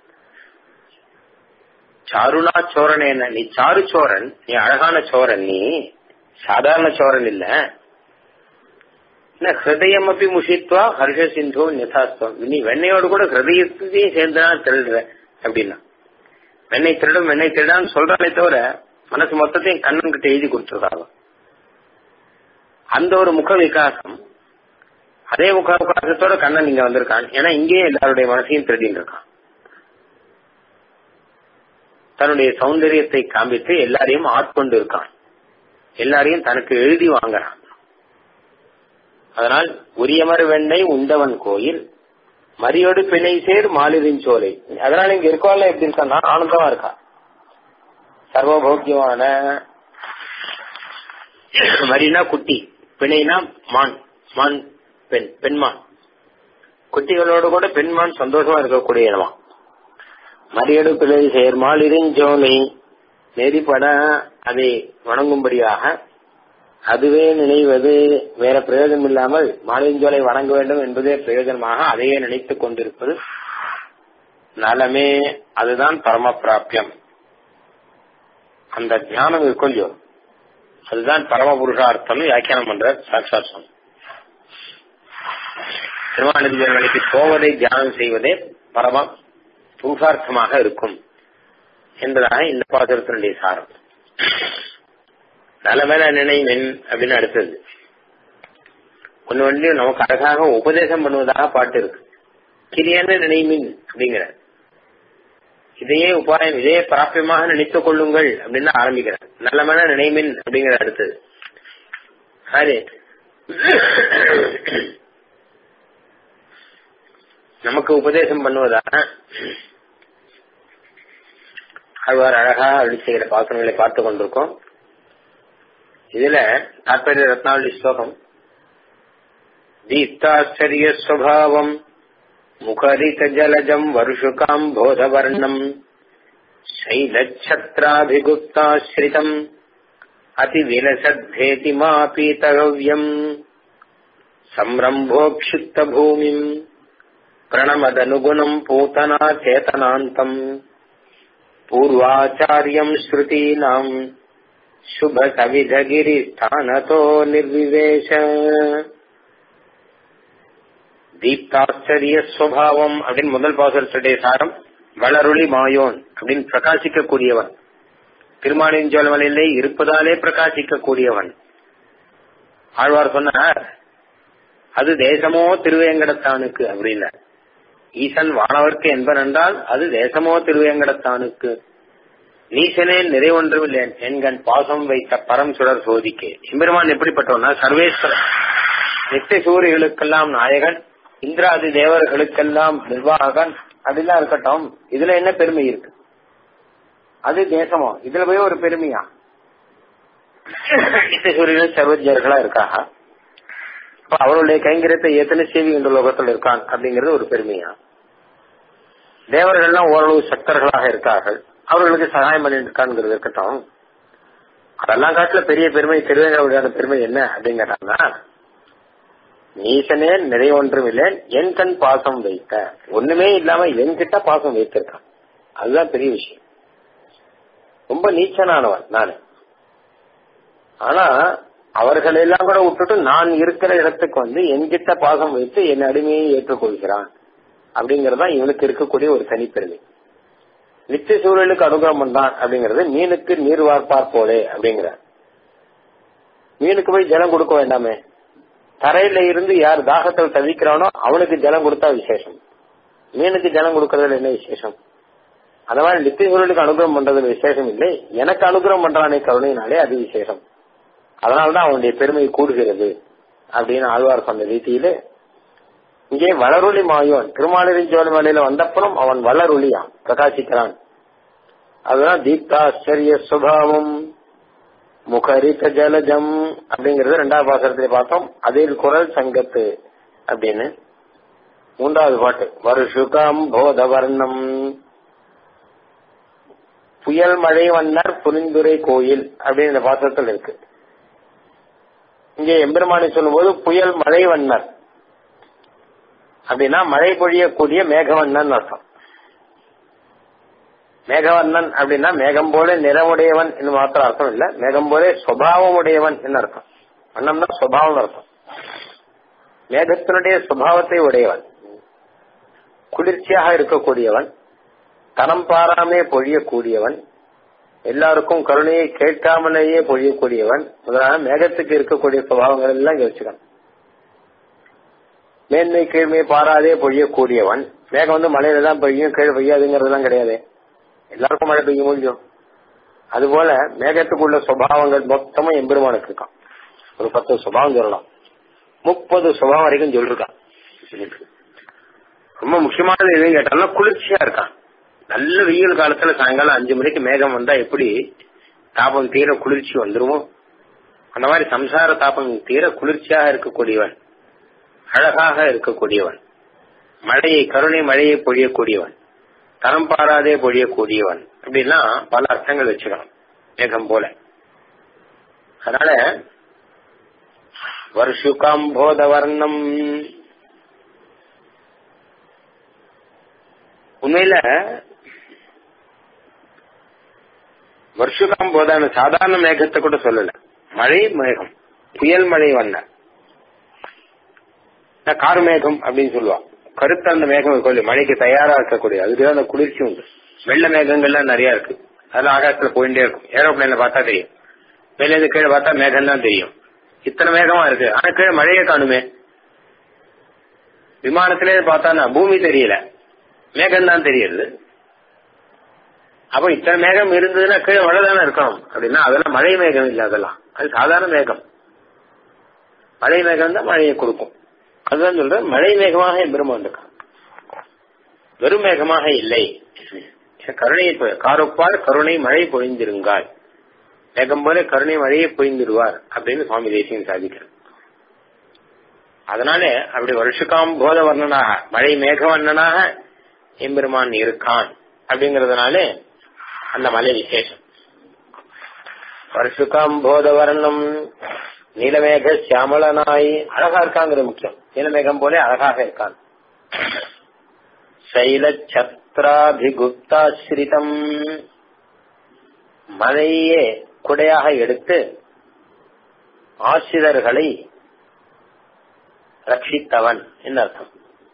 சாருணா சோரன் என்ன நீ சாரு சோரன் நீ அழகான சோரன் நீ சாதாரண சோரன் இல்ல ஹிருதயம் அப்படி முஷித்வா ஹர்ஷ சிந்தோ யதாஸ்தம் நீ வெண்ணையோடு கூட ஹிருதயத்தையும் சேர்ந்துதான் திருடுற அப்படின்னா வெண்ணெய் திருடும் வெண்ணெய் திருடான்னு சொல்றானே தவிர மனசு மொத்தத்தையும் கண்ணன் கிட்ட எழுதி கொடுத்துருக்காங்க அந்த ஒரு முக விகாசம் அதே முக விகாசத்தோட கண்ணன் இங்க வந்திருக்கான் ஏன்னா இங்கேயே எல்லாருடைய மனசையும் திருடின்னு இருக்கான் தன்னுடைய சௌந்தரியத்தை காண்பித்து எல்லாரையும் ஆட்கொண்டு இருக்கான் எல்லாரையும் தனக்கு எழுதி வாங்குறான் அதனால் உரியமர் வெண்ணெய் உண்டவன் கோயில் மரியோடு பிணை சேர் மாலிரின் சோலை அதனால இங்க இருக்கவாள் எப்படி இருக்கான்னா ஆனந்தமா இருக்கா சர்வபோக்கியமான மரினா குட்டி பிணைனா மான் மான் பெண் பெண்மான் குட்டிகளோடு கூட பெண்மான் சந்தோஷமா இருக்கக்கூடிய இடமா மரியடு பிழை சேர் மாலிரின் ஜோலை நெறிப்பட அதை வணங்கும்படியாக அதுவே நினைவது வேற பிரயோஜனம் இல்லாமல் மாலிஞ்சோலை வணங்க வேண்டும் என்பதே பிரயோஜனமாக அதையே நினைத்துக் கொண்டிருப்பது நலமே அதுதான் பரம பிராபியம் அந்த தியானம் இருக்கும் இல்லையோ அதுதான் பரம புருஷார்த்தம் வியாக்கியானம் பண்ற சாட்சாத் சுவாமி திருமாநிதிகளுக்கு போவதை தியானம் செய்வதே பரம புருஷார்த்தமாக இருக்கும் என்பதாக இந்த பாசுரத்தினுடைய சாரம் நலமென நினைவின் அப்படின்னு அடுத்தது ஒன்னு வந்து நமக்கு அழகாக உபதேசம் பண்ணுவதாக பாட்டு இருக்கு கிரியன நினைமின் அப்படிங்கிற இதையே உபாயம் இதையே பிராபியமாக நினைத்துக் கொள்ளுங்கள் அப்படின்னு ஆரம்பிக்கிறார் நல்லமென நினைமின் அப்படிங்கிற அடுத்தது அது நமக்கு உபதேசம் பண்ணுவதாக ஆழ்வார் அழகாக அருளி செய்கிற பாசனங்களை பார்த்து கொண்டிருக்கோம் இதுல தாற்பய ரத்னாவளி ஸ்லோகம் தீப்தாச்சரிய ஸ்வபாவம் முகரித ஜலஜம் வருஷுகாம் போதவர்ணம் शैलच्छत्राभिगुप्ताश्रितम् अतिविलसद्धेति मापीतव्यम् संरम्भोक्षिप्तभूमिम् प्रणमदनुगुणम् पूतना चेतनान्तम् पूर्वाचार्यम् श्रुतीनाम् शुभसविधगिरिस्थानतो निर्विवेश தீப்தாச்சரிய சுவாவம் அப்படின்னு முதல் பாசுரத்துடைய சாரம் வளருளி மாயோன் அப்படின்னு பிரகாசிக்க கூடியவன் திருமாலிஞ்சோலமலையிலே இருப்பதாலே பிரகாசிக்க கூடியவன் ஆழ்வார் சொன்னார் அது தேசமோ திருவேங்கடத்தானுக்கு அப்படின்னா ஈசன் வானவர்க்கு என்பன் என்றால் அது தேசமோ திருவேங்கடத்தானுக்கு நீசனே நிறைவொன்றுமில்லை என்கண் பாசம் வைத்த பரம் சுடர் சோதிக்கே எம்பெருமான் எப்படிப்பட்டவனா சர்வேஸ்வரன் நித்திய சூரியர்களுக்கெல்லாம் நாயகன் இந்திராதி தேவர்களுக்கெல்லாம் நிர்வாகன் அப்படிலாம் இருக்கட்டும் இதுல என்ன பெருமை இருக்கு அது தேசமோ இதுல போய் ஒரு பெருமையா நித்திய சூரியர்கள் சர்வஜர்களா இருக்காக இப்ப அவருடைய கைங்கரியத்தை எத்தனை சேவி என்ற லோகத்தில் இருக்கான் அப்படிங்கிறது ஒரு பெருமையா தேவர்கள்லாம் ஓரளவு சக்தர்களாக இருக்கார்கள் அவர்களுக்கு சகாயம் பண்ணிட்டு இருக்காங்கிறது இருக்கட்டும் அதெல்லாம் காட்டுல பெரிய பெருமை திருவேங்கட பெருமை என்ன அப்படின்னு கேட்டாங்கன்னா நீசனே நிறைய ஒன்றும் இல்லை என் கண் பாசம் வைத்த ஒண்ணுமே இல்லாம என்கிட்ட பாசம் வைத்திருக்கான் அதுதான் பெரிய விஷயம் ரொம்ப நீச்சனானவன் நானு ஆனா அவர்கள் எல்லாம் கூட விட்டுட்டு நான் இருக்கிற இடத்துக்கு வந்து என்கிட்ட பாசம் வைத்து என் அடிமையை ஏற்றுக்கொள்கிறான் அப்படிங்கறதுதான் இவனுக்கு இருக்கக்கூடிய ஒரு தனிப்பெருமை நித்திய சூழலுக்கு அனுகிரகம் பண்றான் அப்படிங்கறது மீனுக்கு நீர் வார்ப்பார் போலே அப்படிங்கிற மீனுக்கு போய் ஜலம் கொடுக்க வேண்டாமே தரையில இருந்து யார் தாகத்தில் தவிக்கிறானோ அவனுக்கு ஜலம் கொடுத்தா விசேஷம் மீனுக்கு ஜலம் கொடுக்கறதுல என்ன விசேஷம் அந்த மாதிரி நித்தியசூரனுக்கு அனுகிரகம் பண்றது விசேஷம் இல்லை எனக்கு அனுகிரகம் பண்றானே கருணையினாலே அது விசேஷம் அதனால்தான் அவனுடைய பெருமை கூடுகிறது அப்படின்னு ஆழ்வார் சொன்ன ரீதியிலே இங்கே வளரொளி மாயோன் திருமாலிருஞ்சோலை மலையில வந்தப்புறம் அவன் வளரொளியான் பிரகாசிக்கிறான் அதுதான் தீப்தாச்சரிய சுபாவம் முகரித ஜலஜம் அப்படிங்கறது ரெண்டாவது பாசனத்திலே பார்த்தோம் அதில் குரல் சங்கத்து அப்படின்னு மூன்றாவது பாட்டு வருஷுகம் போத வர்ணம் புயல் மழை வண்ணர் புலிந்துரை கோயில் அப்படின்னு இந்த பாசத்தில் இருக்கு இங்கே எம்பெருமானை சொல்லும்போது புயல் மழை வண்ணர் அப்படின்னா மழை பொழியக்கூடிய மேகவண்ணன் அர்த்தம் மேகவண்ணன் அப்படின்னா மேகம் போல நிறமுடையவன் என்று மாத்திரம் அர்த்தம் இல்ல மேகம் போல சுவாவம் உடையவன் என்று அர்த்தம் வண்ணம்னா சுவாவம் அர்த்தம் மேகத்தினுடைய சுபாவத்தை உடையவன் குளிர்ச்சியாக இருக்கக்கூடியவன் தனம் பாராமே பொழியக்கூடியவன் எல்லாருக்கும் கருணையை கேட்காமலேயே பொழியக்கூடியவன் முதலாக மேகத்துக்கு இருக்கக்கூடிய சுபாவங்கள் எல்லாம் இங்க வச்சுக்கணும் மேன்மை கீழ்மை பாராதே பொழியக்கூடியவன் மேகம் வந்து மழையில தான் பெய்யும் கீழே பெய்யாதுங்கிறதுலாம் கிடையாது எல்லாருக்கும் மழை பெய்ய முடியும் அதுபோல மேகத்துக்குள்ள சுபாவங்கள் மொத்தமும் எம்பெருமானுக்கு இருக்கான் ஒரு பத்து சுபாவம் சொல்லலாம் முப்பது சுபாவம் வரைக்கும் சொல்லிருக்கான் ரொம்ப முக்கியமானது எதுன்னு கேட்டாலும் குளிர்ச்சியா இருக்கான் நல்ல வெயில் காலத்துல சாயங்காலம் அஞ்சு மணிக்கு மேகம் வந்தா எப்படி தாபம் தீர குளிர்ச்சி வந்துருமோ அந்த மாதிரி சம்சார தாபம் தீர குளிர்ச்சியாக இருக்கக்கூடியவன் அழகாக இருக்கக்கூடியவன் மழையை கருணை மழையை பொழியக்கூடியவன் தரம் பாராதே பொழியக்கூடியவன் அப்படின்னா பல அர்த்தங்கள் வச்சுக்கணும் மேகம் போல அதனால வருஷுகாம்போத வர்ணம் உண்மையில வருஷகாம் போதான சாதாரண மேகத்தை கூட சொல்லல மழை மேகம் புயல் மழை வந்த கார் மேகம் அப்படின்னு சொல்லுவான் கருத்த அந்த மேகம் இருக்கும் மழைக்கு தயாரா இருக்கக்கூடிய அதுக்கு அந்த குளிர்ச்சி உண்டு வெள்ள மேகங்கள்லாம் நிறைய இருக்கு அதெல்லாம் ஆகாசத்துல போயிட்டே இருக்கும் ஏரோப்ளைன்ல பார்த்தா தெரியும் மேல இருந்து கீழே பார்த்தா மேகம் தான் தெரியும் இத்தனை மேகமா இருக்கு ஆனா கீழே மழையே காணுமே விமானத்திலே பார்த்தா பூமி தெரியல மேகம் தான் தெரியுது அப்ப இத்தனை மேகம் இருந்ததுன்னா கீழே மழை தானே இருக்கணும் அப்படின்னா அதெல்லாம் மழை மேகம் இல்ல அதெல்லாம் அது சாதாரண மேகம் மழை மேகம் தான் மழையை கொடுக்கும் அதுதான் சொல்றேன் மழை மேகமாக எம்பெருமான் இருக்கான் வெறும் மேகமாக இல்லை கருணையை காரொப்பார் கருணை மழை பொழிந்திருங்கால் மேகம் போல கருணை மழையை பொழிந்திருவார் அப்படின்னு சுவாமி தேசியம் சாதிக்கிறார் அதனால அப்படி வருஷகாம் போத வர்ணனாக மழை மேகவர்ணனாக எம்பெருமான் இருக்கான் அப்படிங்கறதுனால அந்த மலை விசேஷம் வருஷகாம் போத வர்ணம் நீலமேக சியாமலனாய் அழகா இருக்காங்கிறது முக்கியம் நீலமேகம் போல அழகாக இருக்கான் சைல சத்ராபிகுப்தாசிரிதம் மழையே குடையாக எடுத்து ஆசிரியர்களை ரட்சித்தவன் என்ன அர்த்தம்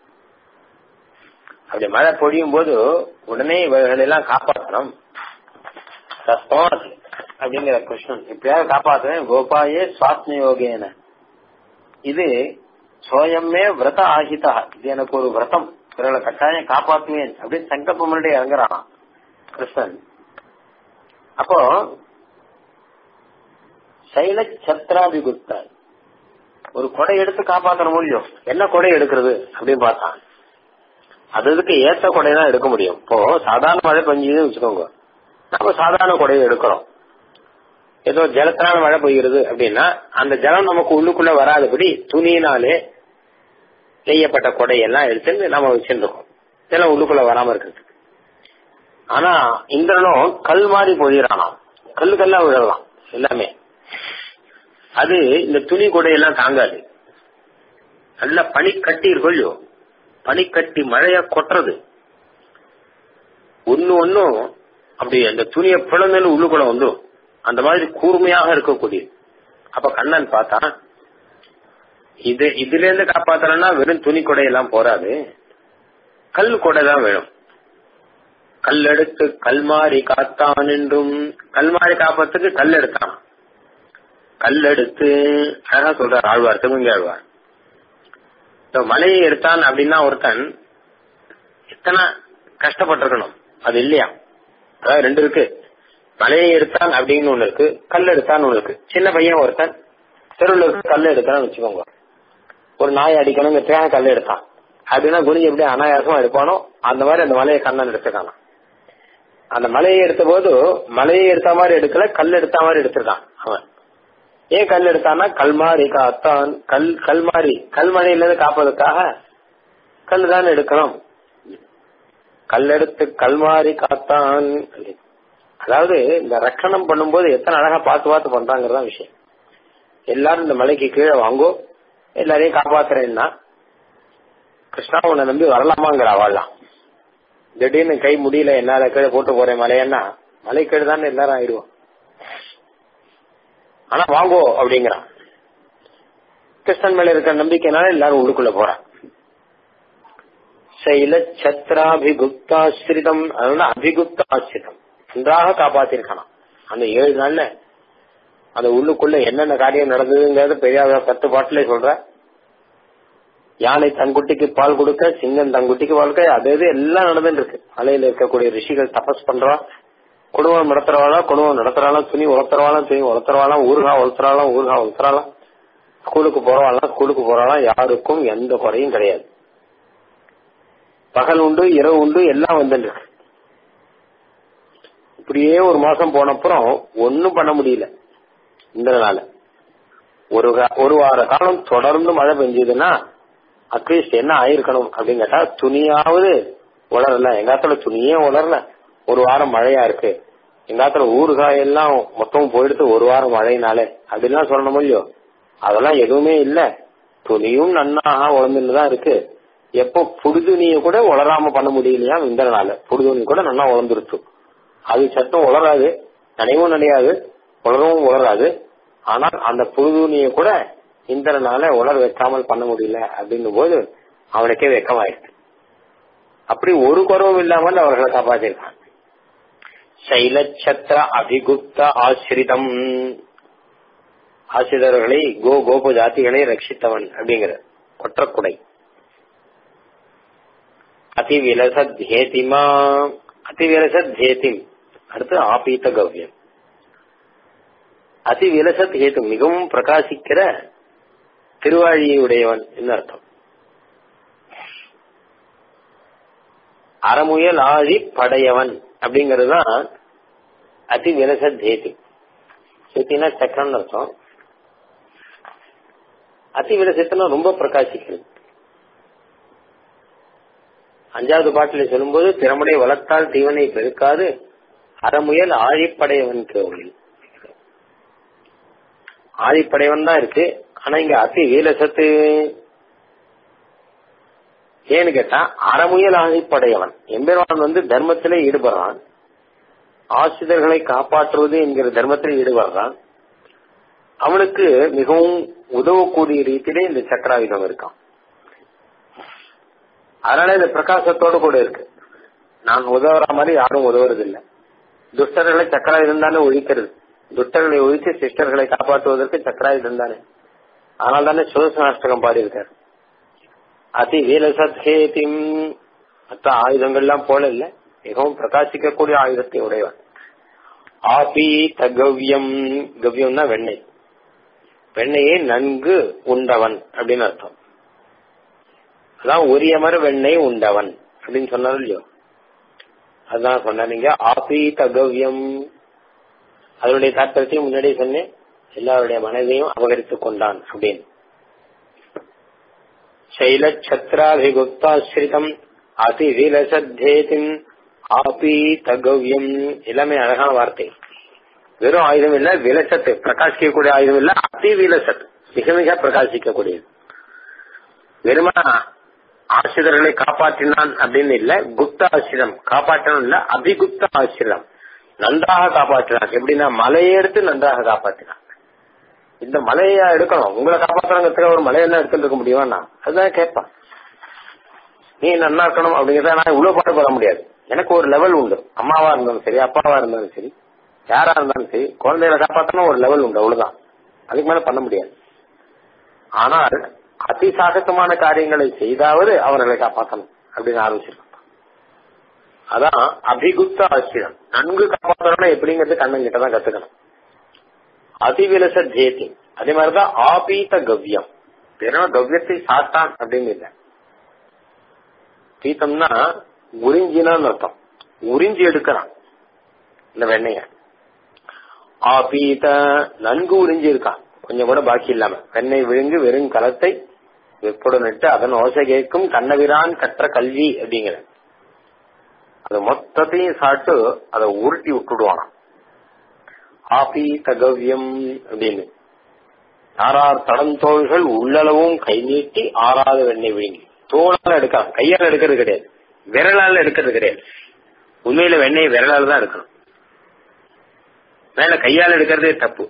அப்படி மழை பொழியும் போது உடனே இவர்களெல்லாம் காப்பாற்றணும் தஸ்மாத் அப்படிங்கிற கிருஷ்ணன் இப்படியாவது காப்பாற்றுவேன் கோபாயே சுவாத்ம யோகேன இது சோயமே விரத ஆகிதா இது எனக்கு ஒரு விரதம் இவர்களை கட்டாயம் காப்பாற்றுவேன் அப்படின்னு சங்கல்பம் முன்னாடி இறங்குறான் கிருஷ்ணன் அப்போ சைல சத்ராபிகுப்த ஒரு கொடை எடுத்து காப்பாற்றணும் முடியும் என்ன கொடை எடுக்கிறது அப்படின்னு பார்த்தான் அது இதுக்கு ஏத்த கொடை தான் எடுக்க முடியும் இப்போ சாதாரண மழை பெஞ்சதுன்னு வச்சுக்கோங்க நம்ம சாதாரண கொடையை எடுக்கிறோம் ஏதோ ஜலத்தினால மழை பெய்கிறது அப்படின்னா அந்த ஜலம் நமக்கு உள்ளுக்குள்ள வராதபடி துணியினாலே செய்யப்பட்ட கொடையெல்லாம் எடுத்து நம்ம வச்சிருக்கோம் இதெல்லாம் உள்ளுக்குள்ள வராம இருக்கிறதுக்கு ஆனா இந்திரனும் கல் மாதிரி பொழியறானாம் கல்லு கல்லா விழலாம் எல்லாமே அது இந்த துணி கொடையெல்லாம் தாங்காது நல்ல பனி கட்டி இருக்கொள்ளியோ பனி கட்டி மழையா கொட்டுறது ஒன்னு ஒன்னும் அப்படி அந்த துணியை பிளந்தன்னு உள்ளுக்குள்ள வந்துடும் அந்த மாதிரி கூர்மையாக இருக்கக்கூடிய அப்ப கண்ணன் பார்த்தா இது இதுல இருந்து காப்பாத்தலன்னா வெறும் துணி கொடையெல்லாம் போராது கல் கொடை தான் வேணும் கல் எடுத்து கல்மாரி காத்தான் என்றும் கல்மாரி காப்பத்துக்கு கல் எடுத்தான் கல் எடுத்து அழகா சொல்றார் ஆழ்வார் திருமங்கி ஆழ்வார் மலையை எடுத்தான் அப்படின்னா ஒருத்தன் எத்தனை கஷ்டப்பட்டிருக்கணும் அது இல்லையா அதாவது ரெண்டு இருக்கு மலையை எடுத்தான் அப்படின்னு ஒண்ணு இருக்கு கல் எடுத்தான் ஒண்ணு இருக்கு சின்ன பையன் ஒருத்தன் தெருவில் இருக்க கல் எடுத்தான்னு வச்சுக்கோங்க ஒரு நாய் அடிக்கணுங்கிறதுக்காக கல் எடுத்தான் அப்படின்னா குனிஞ்சு எப்படி அனாயாசமா எடுப்பானோ அந்த மாதிரி அந்த மலையை கண்ணன் எடுத்துக்கான அந்த மலையை எடுத்த போது மலையை எடுத்த மாதிரி எடுக்கல கல் எடுத்த மாதிரி எடுத்திருக்கான் அவன் ஏன் கல் எடுத்தான்னா கல்மாரி காத்தான் கல் கல்மாரி கல்மழையில இருந்து காப்பதற்காக கல் தான் எடுக்கணும் கல் எடுத்து கல்மாரி காத்தான் அதாவது இந்த ரக்கணம் பண்ணும்போது எத்தனை அழகா பார்த்து பார்த்து பண்றாங்கிறதான் விஷயம் எல்லாரும் இந்த மலைக்கு கீழே வாங்கோ எல்லாரையும் காப்பாத்துறேன்னா கிருஷ்ணா உன்னை நம்பி வரலாமாங்கிற அவள்லாம் திடீர்னு கை முடியல என்னால கீழே போட்டு போறேன் மலையன்னா மலை கீழே தானே எல்லாரும் ஆயிடுவோம் ஆனா வாங்கோ அப்படிங்கிறான் கிருஷ்ணன் மேல இருக்கிற நம்பிக்கைனால எல்லாரும் உள்ளுக்குள்ள போறான் சைல சத்ராபிகுப்தாசிரிதம் அதனால அபிகுப்தாசிரிதம் நன்றாக காப்பாத்திருக்கணும் அந்த ஏழு நாள்ல அந்த உள்ளுக்குள்ள என்னென்ன காரியம் நடந்ததுங்கிறத பெரிய பத்து பாட்டிலே சொல்ற யானை தங்குட்டிக்கு பால் கொடுக்க சிங்கம் தங்குட்டிக்கு பால் கொடுக்க அது இது எல்லாம் நடந்துட்டு இருக்கு மலையில இருக்கக்கூடிய ரிஷிகள் தபஸ் பண்றா குடும்பம் நடத்துறவாளாம் குடும்பம் நடத்துறாளாம் துணி உளர்த்துறவாளாம் துணி உளர்த்துறவாளாம் ஊருகா உளர்த்துறாளாம் ஊருகா உளர்த்துறாளாம் ஸ்கூலுக்கு போறவாளாம் ஸ்கூலுக்கு போறாளாம் யாருக்கும் எந்த குறையும் கிடையாது பகல் உண்டு இரவு உண்டு எல்லாம் வந்துட்டு இருக்கு இப்படியே ஒரு மாசம் போனப்புறம் ஒன்னும் பண்ண முடியல இந்த நாள ஒரு ஒரு வார காலம் தொடர்ந்து மழை பெஞ்சதுன்னா அட்லீஸ்ட் என்ன ஆயிருக்கணும் அப்படின்னு கேட்டா துணியாவது உலரல எங்காத்துல துணியே உலரல ஒரு வாரம் மழையா இருக்கு எங்காத்துல ஊறுகாய் எல்லாம் மொத்தம் போயிடுத்து ஒரு வாரம் மழைனாலே அப்படின்லாம் சொல்லணும் இல்லையோ அதெல்லாம் எதுவுமே இல்ல துணியும் நன்னாக உழந்துன்னு தான் இருக்கு எப்போ புடுதுணிய கூட உளராம பண்ண முடியலையா இந்த நாள் புடுதுணி கூட நல்லா உழந்துருச்சு அது சத்தம் உளராது நனைவும் நனையாது உலரவும் உலராது ஆனால் அந்த புழுதுணியை கூட இந்திரனால உலர் வைக்காமல் பண்ண முடியல அப்படிங்கும் போது அவனுக்கே வெக்கமாயிருக்கு அப்படி ஒரு குறவும் இல்லாமல் அவர்களை காப்பாற்றிருக்கான் சைலச்சத்திர அபிகுப்த ஆசிரிதம் ஆசிரியர்களை கோ கோப ஜாதிகளை ரட்சித்தவன் அப்படிங்கிற கொற்றக்குடை அதிவிலசத் ஹேதிமா அதிவிலசத் ஹேதிம் அடுத்து ஆபீத்த கவ்யம் அதி விலசத் ஹேத்து மிகவும் பிரகாசிக்கிற திருவாழியுடையவன் என்று அர்த்தம் அறமுயல் ஆழி படையவன் அப்படிங்கறதுதான் அதி விலசத் ஹேத்து ஹேத்தினா சக்கரம்னு அர்த்தம் அதி விலசத்துனா ரொம்ப பிரகாசிக்கிறது அஞ்சாவது பாட்டில சொல்லும்போது திறமுடைய வளர்த்தால் தீவனை பெருக்காது அறமுயல் ஆழிப்படையவன் கோவில் ஆதிப்படைவன் தான் இருக்கு ஆனா இங்க அதி வீலசத்து ஏன்னு கேட்டா அறமுயல் ஆதிப்படையவன் எம்பெருமான் வந்து தர்மத்திலே ஈடுபடுறான் ஆசிரியர்களை காப்பாற்றுவது என்கிற தர்மத்தில் ஈடுபடுறான் அவனுக்கு மிகவும் உதவக்கூடிய ரீதியிலே இந்த சக்கராயுதம் இருக்கான் அதனால இந்த பிரகாசத்தோடு கூட இருக்கு நான் உதவுற மாதிரி யாரும் உதவுறது இல்லை துஷ்டர்களை சக்கராயுதம் தானே ஒழிக்கிறது துஷ்டர்களை ஒழித்து சிஸ்டர்களை காப்பாற்றுவதற்கு சக்கராயுதம் தானே ஆனால் தானே சுதர்சனாஷ்டகம் பாடியிருக்கார் அதி வீலசத்ஹேதிம் மற்ற ஆயுதங்கள்லாம் போல இல்ல மிகவும் பிரகாசிக்கக்கூடிய ஆயுதத்தை உடையவன் ஆபி தகவ்யம் கவ்யம்னா வெண்ணெய் வெண்ணெயை நன்கு உண்டவன் அப்படின்னு அர்த்தம் அதான் உரியமர் வெண்ணெய் உண்டவன் அப்படின்னு சொன்னார் இல்லையோ அதுதான் சொன்னீங்க ஆபி தகவ்யம் அதனுடைய தாற்பயத்தையும் முன்னாடியே சொன்னேன் எல்லாருடைய மனதையும் அபகரித்துக் கொண்டான் அப்படின்னு சைல சத்ராபிகுப்தாசிரிதம் அதி விலசத்தேதிம் ஆபி தகவ்யம் எல்லாமே அழகான வார்த்தை வெறும் ஆயுதம் இல்ல விலசத்து பிரகாசிக்கக்கூடிய ஆயுதம் இல்ல அதி விலசத் மிக மிக பிரகாசிக்கக்கூடியது வெறுமா ஆசிரியர்களை காப்பாற்றினான் அப்படின்னு இல்ல குப்த ஆசிரியம் காப்பாற்றணும் இல்ல அபிகுப்த ஆசிரியம் நன்றாக காப்பாற்றினான் எப்படின்னா மலையை எடுத்து நன்றாக காப்பாற்றினான் இந்த மலையா எடுக்கணும் உங்களை காப்பாற்றுறதுக்கு ஒரு மலையெல்லாம் எடுத்துட்டு இருக்க முடியுமா அதுதான் கேட்பான் நீ நன்னா இருக்கணும் அப்படிங்கிறத நான் இவ்வளவு பாட்டு போட முடியாது எனக்கு ஒரு லெவல் உண்டு அம்மாவா இருந்தாலும் சரி அப்பாவா இருந்தாலும் சரி யாரா இருந்தாலும் சரி குழந்தைகளை காப்பாற்றணும் ஒரு லெவல் உண்டு அவ்வளவுதான் அதுக்கு மேல பண்ண முடியாது ஆனால் அதிசாகசமான காரியங்களை செய்தாவது அவர்களை காப்பாற்றணும் அப்படின்னு ஆரம்பிச்சிருக்கான் அதான் அபிகுப்த ஆசிரியம் நன்கு காப்பாற்றணும் எப்படிங்கிறது கண்ணன் கிட்ட தான் கத்துக்கணும் அதிவிலச ஜேதி அதே மாதிரிதான் ஆபீத கவ்யம் வெறும் கவ்யத்தை சாத்தான் அப்படின்னு இல்லை பீத்தம்னா உறிஞ்சினான்னு அர்த்தம் உறிஞ்சி எடுக்கிறான் இந்த வெண்ணைய ஆபீத நன்கு உறிஞ்சி இருக்கான் கொஞ்சம் கூட பாக்கி இல்லாம வெண்ணெய் விழுங்கு வெறும் கலத்தை வெப்படும் நட்டு அதன் ஓசை கேட்கும் கண்ணவிரான் கற்ற கல்வி அப்படிங்கிற அது மொத்தத்தையும் சாப்பிட்டு அதை உருட்டி விட்டுடுவானாம் ஆபி தகவியம் அப்படின்னு யாரார் தடந்தோள்கள் உள்ளளவும் கை நீட்டி ஆறாத வெண்ணெய் விழுங்கி தோளால எடுக்கலாம் கையால எடுக்கிறது கிடையாது விரலால எடுக்கிறது கிடையாது உண்மையில வெண்ணெய் விரலால தான் எடுக்கணும் மேல கையால எடுக்கிறதே தப்பு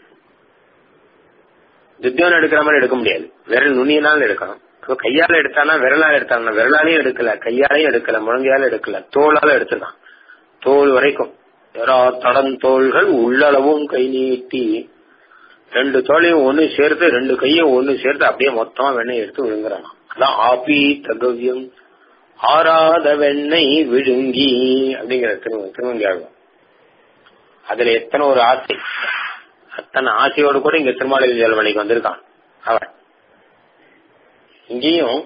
துத்தியோன் எடுக்கிற மாதிரி எடுக்க முடியாது விரல் நுனியினால எடுக்கணும் கையால எடுத்தானா விரலால எடுத்தானா விரலாலையும் எடுக்கல கையாலையும் எடுக்கல முழங்கையால எடுக்கல தோளால எடுத்துதான் தோல் வரைக்கும் தடந்தோள்கள் உள்ளளவும் கை நீட்டி ரெண்டு தோலையும் ஒண்ணு சேர்த்து ரெண்டு கையும் ஒண்ணு சேர்த்து அப்படியே மொத்தமா வெண்ணெய் எடுத்து விழுங்குறான் அதான் ஆபி தகவியம் ஆறாத வெண்ணெய் விழுங்கி அப்படிங்கிற திரு திருவங்கியாழ்வார் அதுல எத்தனை ஒரு ஆசை அத்தனை ஆசையோடு கூட இங்க திருமாலை ஜலமணிக்கு வந்திருக்கான் அவன் இங்கேயும்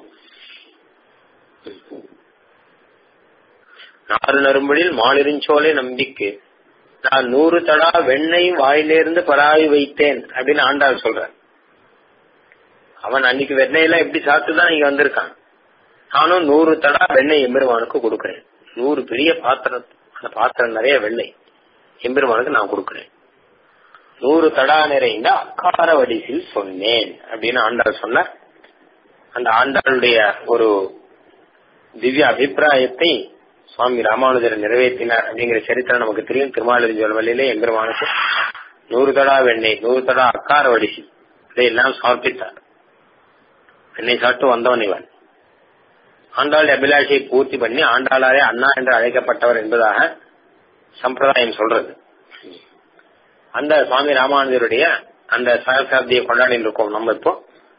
நாறு நரும்படில் மாலிருஞ்சோலை நம்பிக்கு நான் நூறு தடா வெண்ணெய் வாயிலிருந்து பராவி வைத்தேன் அப்படின்னு ஆண்டாள் சொல்றான் அவன் அன்னைக்கு வெண்ணெயெல்லாம் எப்படி சாப்பிட்டுதான் இங்க வந்திருக்கான் நானும் நூறு தடா வெண்ணெய் எம்பெருமானுக்கு கொடுக்கிறேன் நூறு பெரிய பாத்திரம் அந்த பாத்திரம் நிறைய வெண்ணெய் எம்பெருமானுக்கு நான் கொடுக்கிறேன் நூறு தடா நிறைந்த அக்கார வடிசில் சொன்னேன் அப்படின்னு ஆண்டாள் சொன்ன அந்த ஆண்டாளுடைய ஒரு திவ்ய அபிப்பிராயத்தை சுவாமி ராமானுஜர் நிறைவேற்றினார் அப்படிங்கிற சரித்திரம் நமக்கு தெரியும் திருமாலிருஞ்சோல் வழியிலே எம்பெருமானுக்கு நூறு தடா வெண்ணெய் நூறு தடா அக்கார வடிசி இதையெல்லாம் சமர்ப்பித்தார் வெண்ணெய் சாப்பிட்டு வந்தவன் இவன் ஆண்டாள் அபிலாஷையை பூர்த்தி பண்ணி ஆண்டாளாரே அண்ணா என்று அழைக்கப்பட்டவர் என்பதாக சம்பிரதாயம் சொல்றது அந்த சுவாமி ராமானுஜருடைய அந்த சகசாப்தியை கொண்டாடி இருக்கோம் நம்ம இப்போ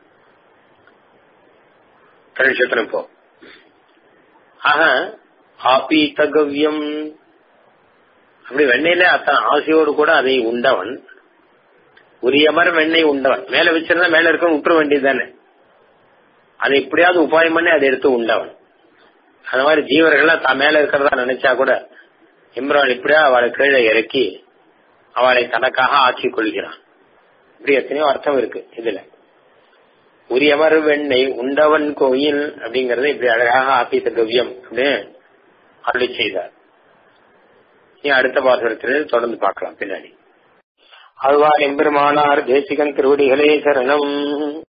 கணிஷத்திரம் இப்போ ஆக ஆபீதகவ்யம் அப்படி வெண்ணெயில அத்தனை ஆசையோடு கூட அதை உண்டவன் உரியமர் வெண்ணெய் உண்டவன் மேல வச்சிருந்தா மேல இருக்க விட்டுற வேண்டியது தானே அதை எப்படியாவது உபாயம் பண்ணி அதை எடுத்து உண்டவன் அந்த மாதிரி ஜீவர்கள்லாம் தான் மேல இருக்கிறதா நினைச்சா கூட இம்ரான் இப்படியா அவளை கீழே இறக்கி அவளை தனக்காக ஆட்சி கொள்கிறான் இப்படி எத்தனையோ அர்த்தம் இருக்கு இதுல உரியமர் வெண்ணெய் உண்டவன் கோயில் அப்படிங்கறத இப்படி அழகாக ஆபித்த கவ்யம் அப்படின்னு அருளி செய்தார் நீ அடுத்த பாசுரத்தில் தொடர்ந்து பார்க்கலாம் பின்னாடி அழ்வார் எம்பெருமானார் தேசிகன் திருவடிகளே சரணம்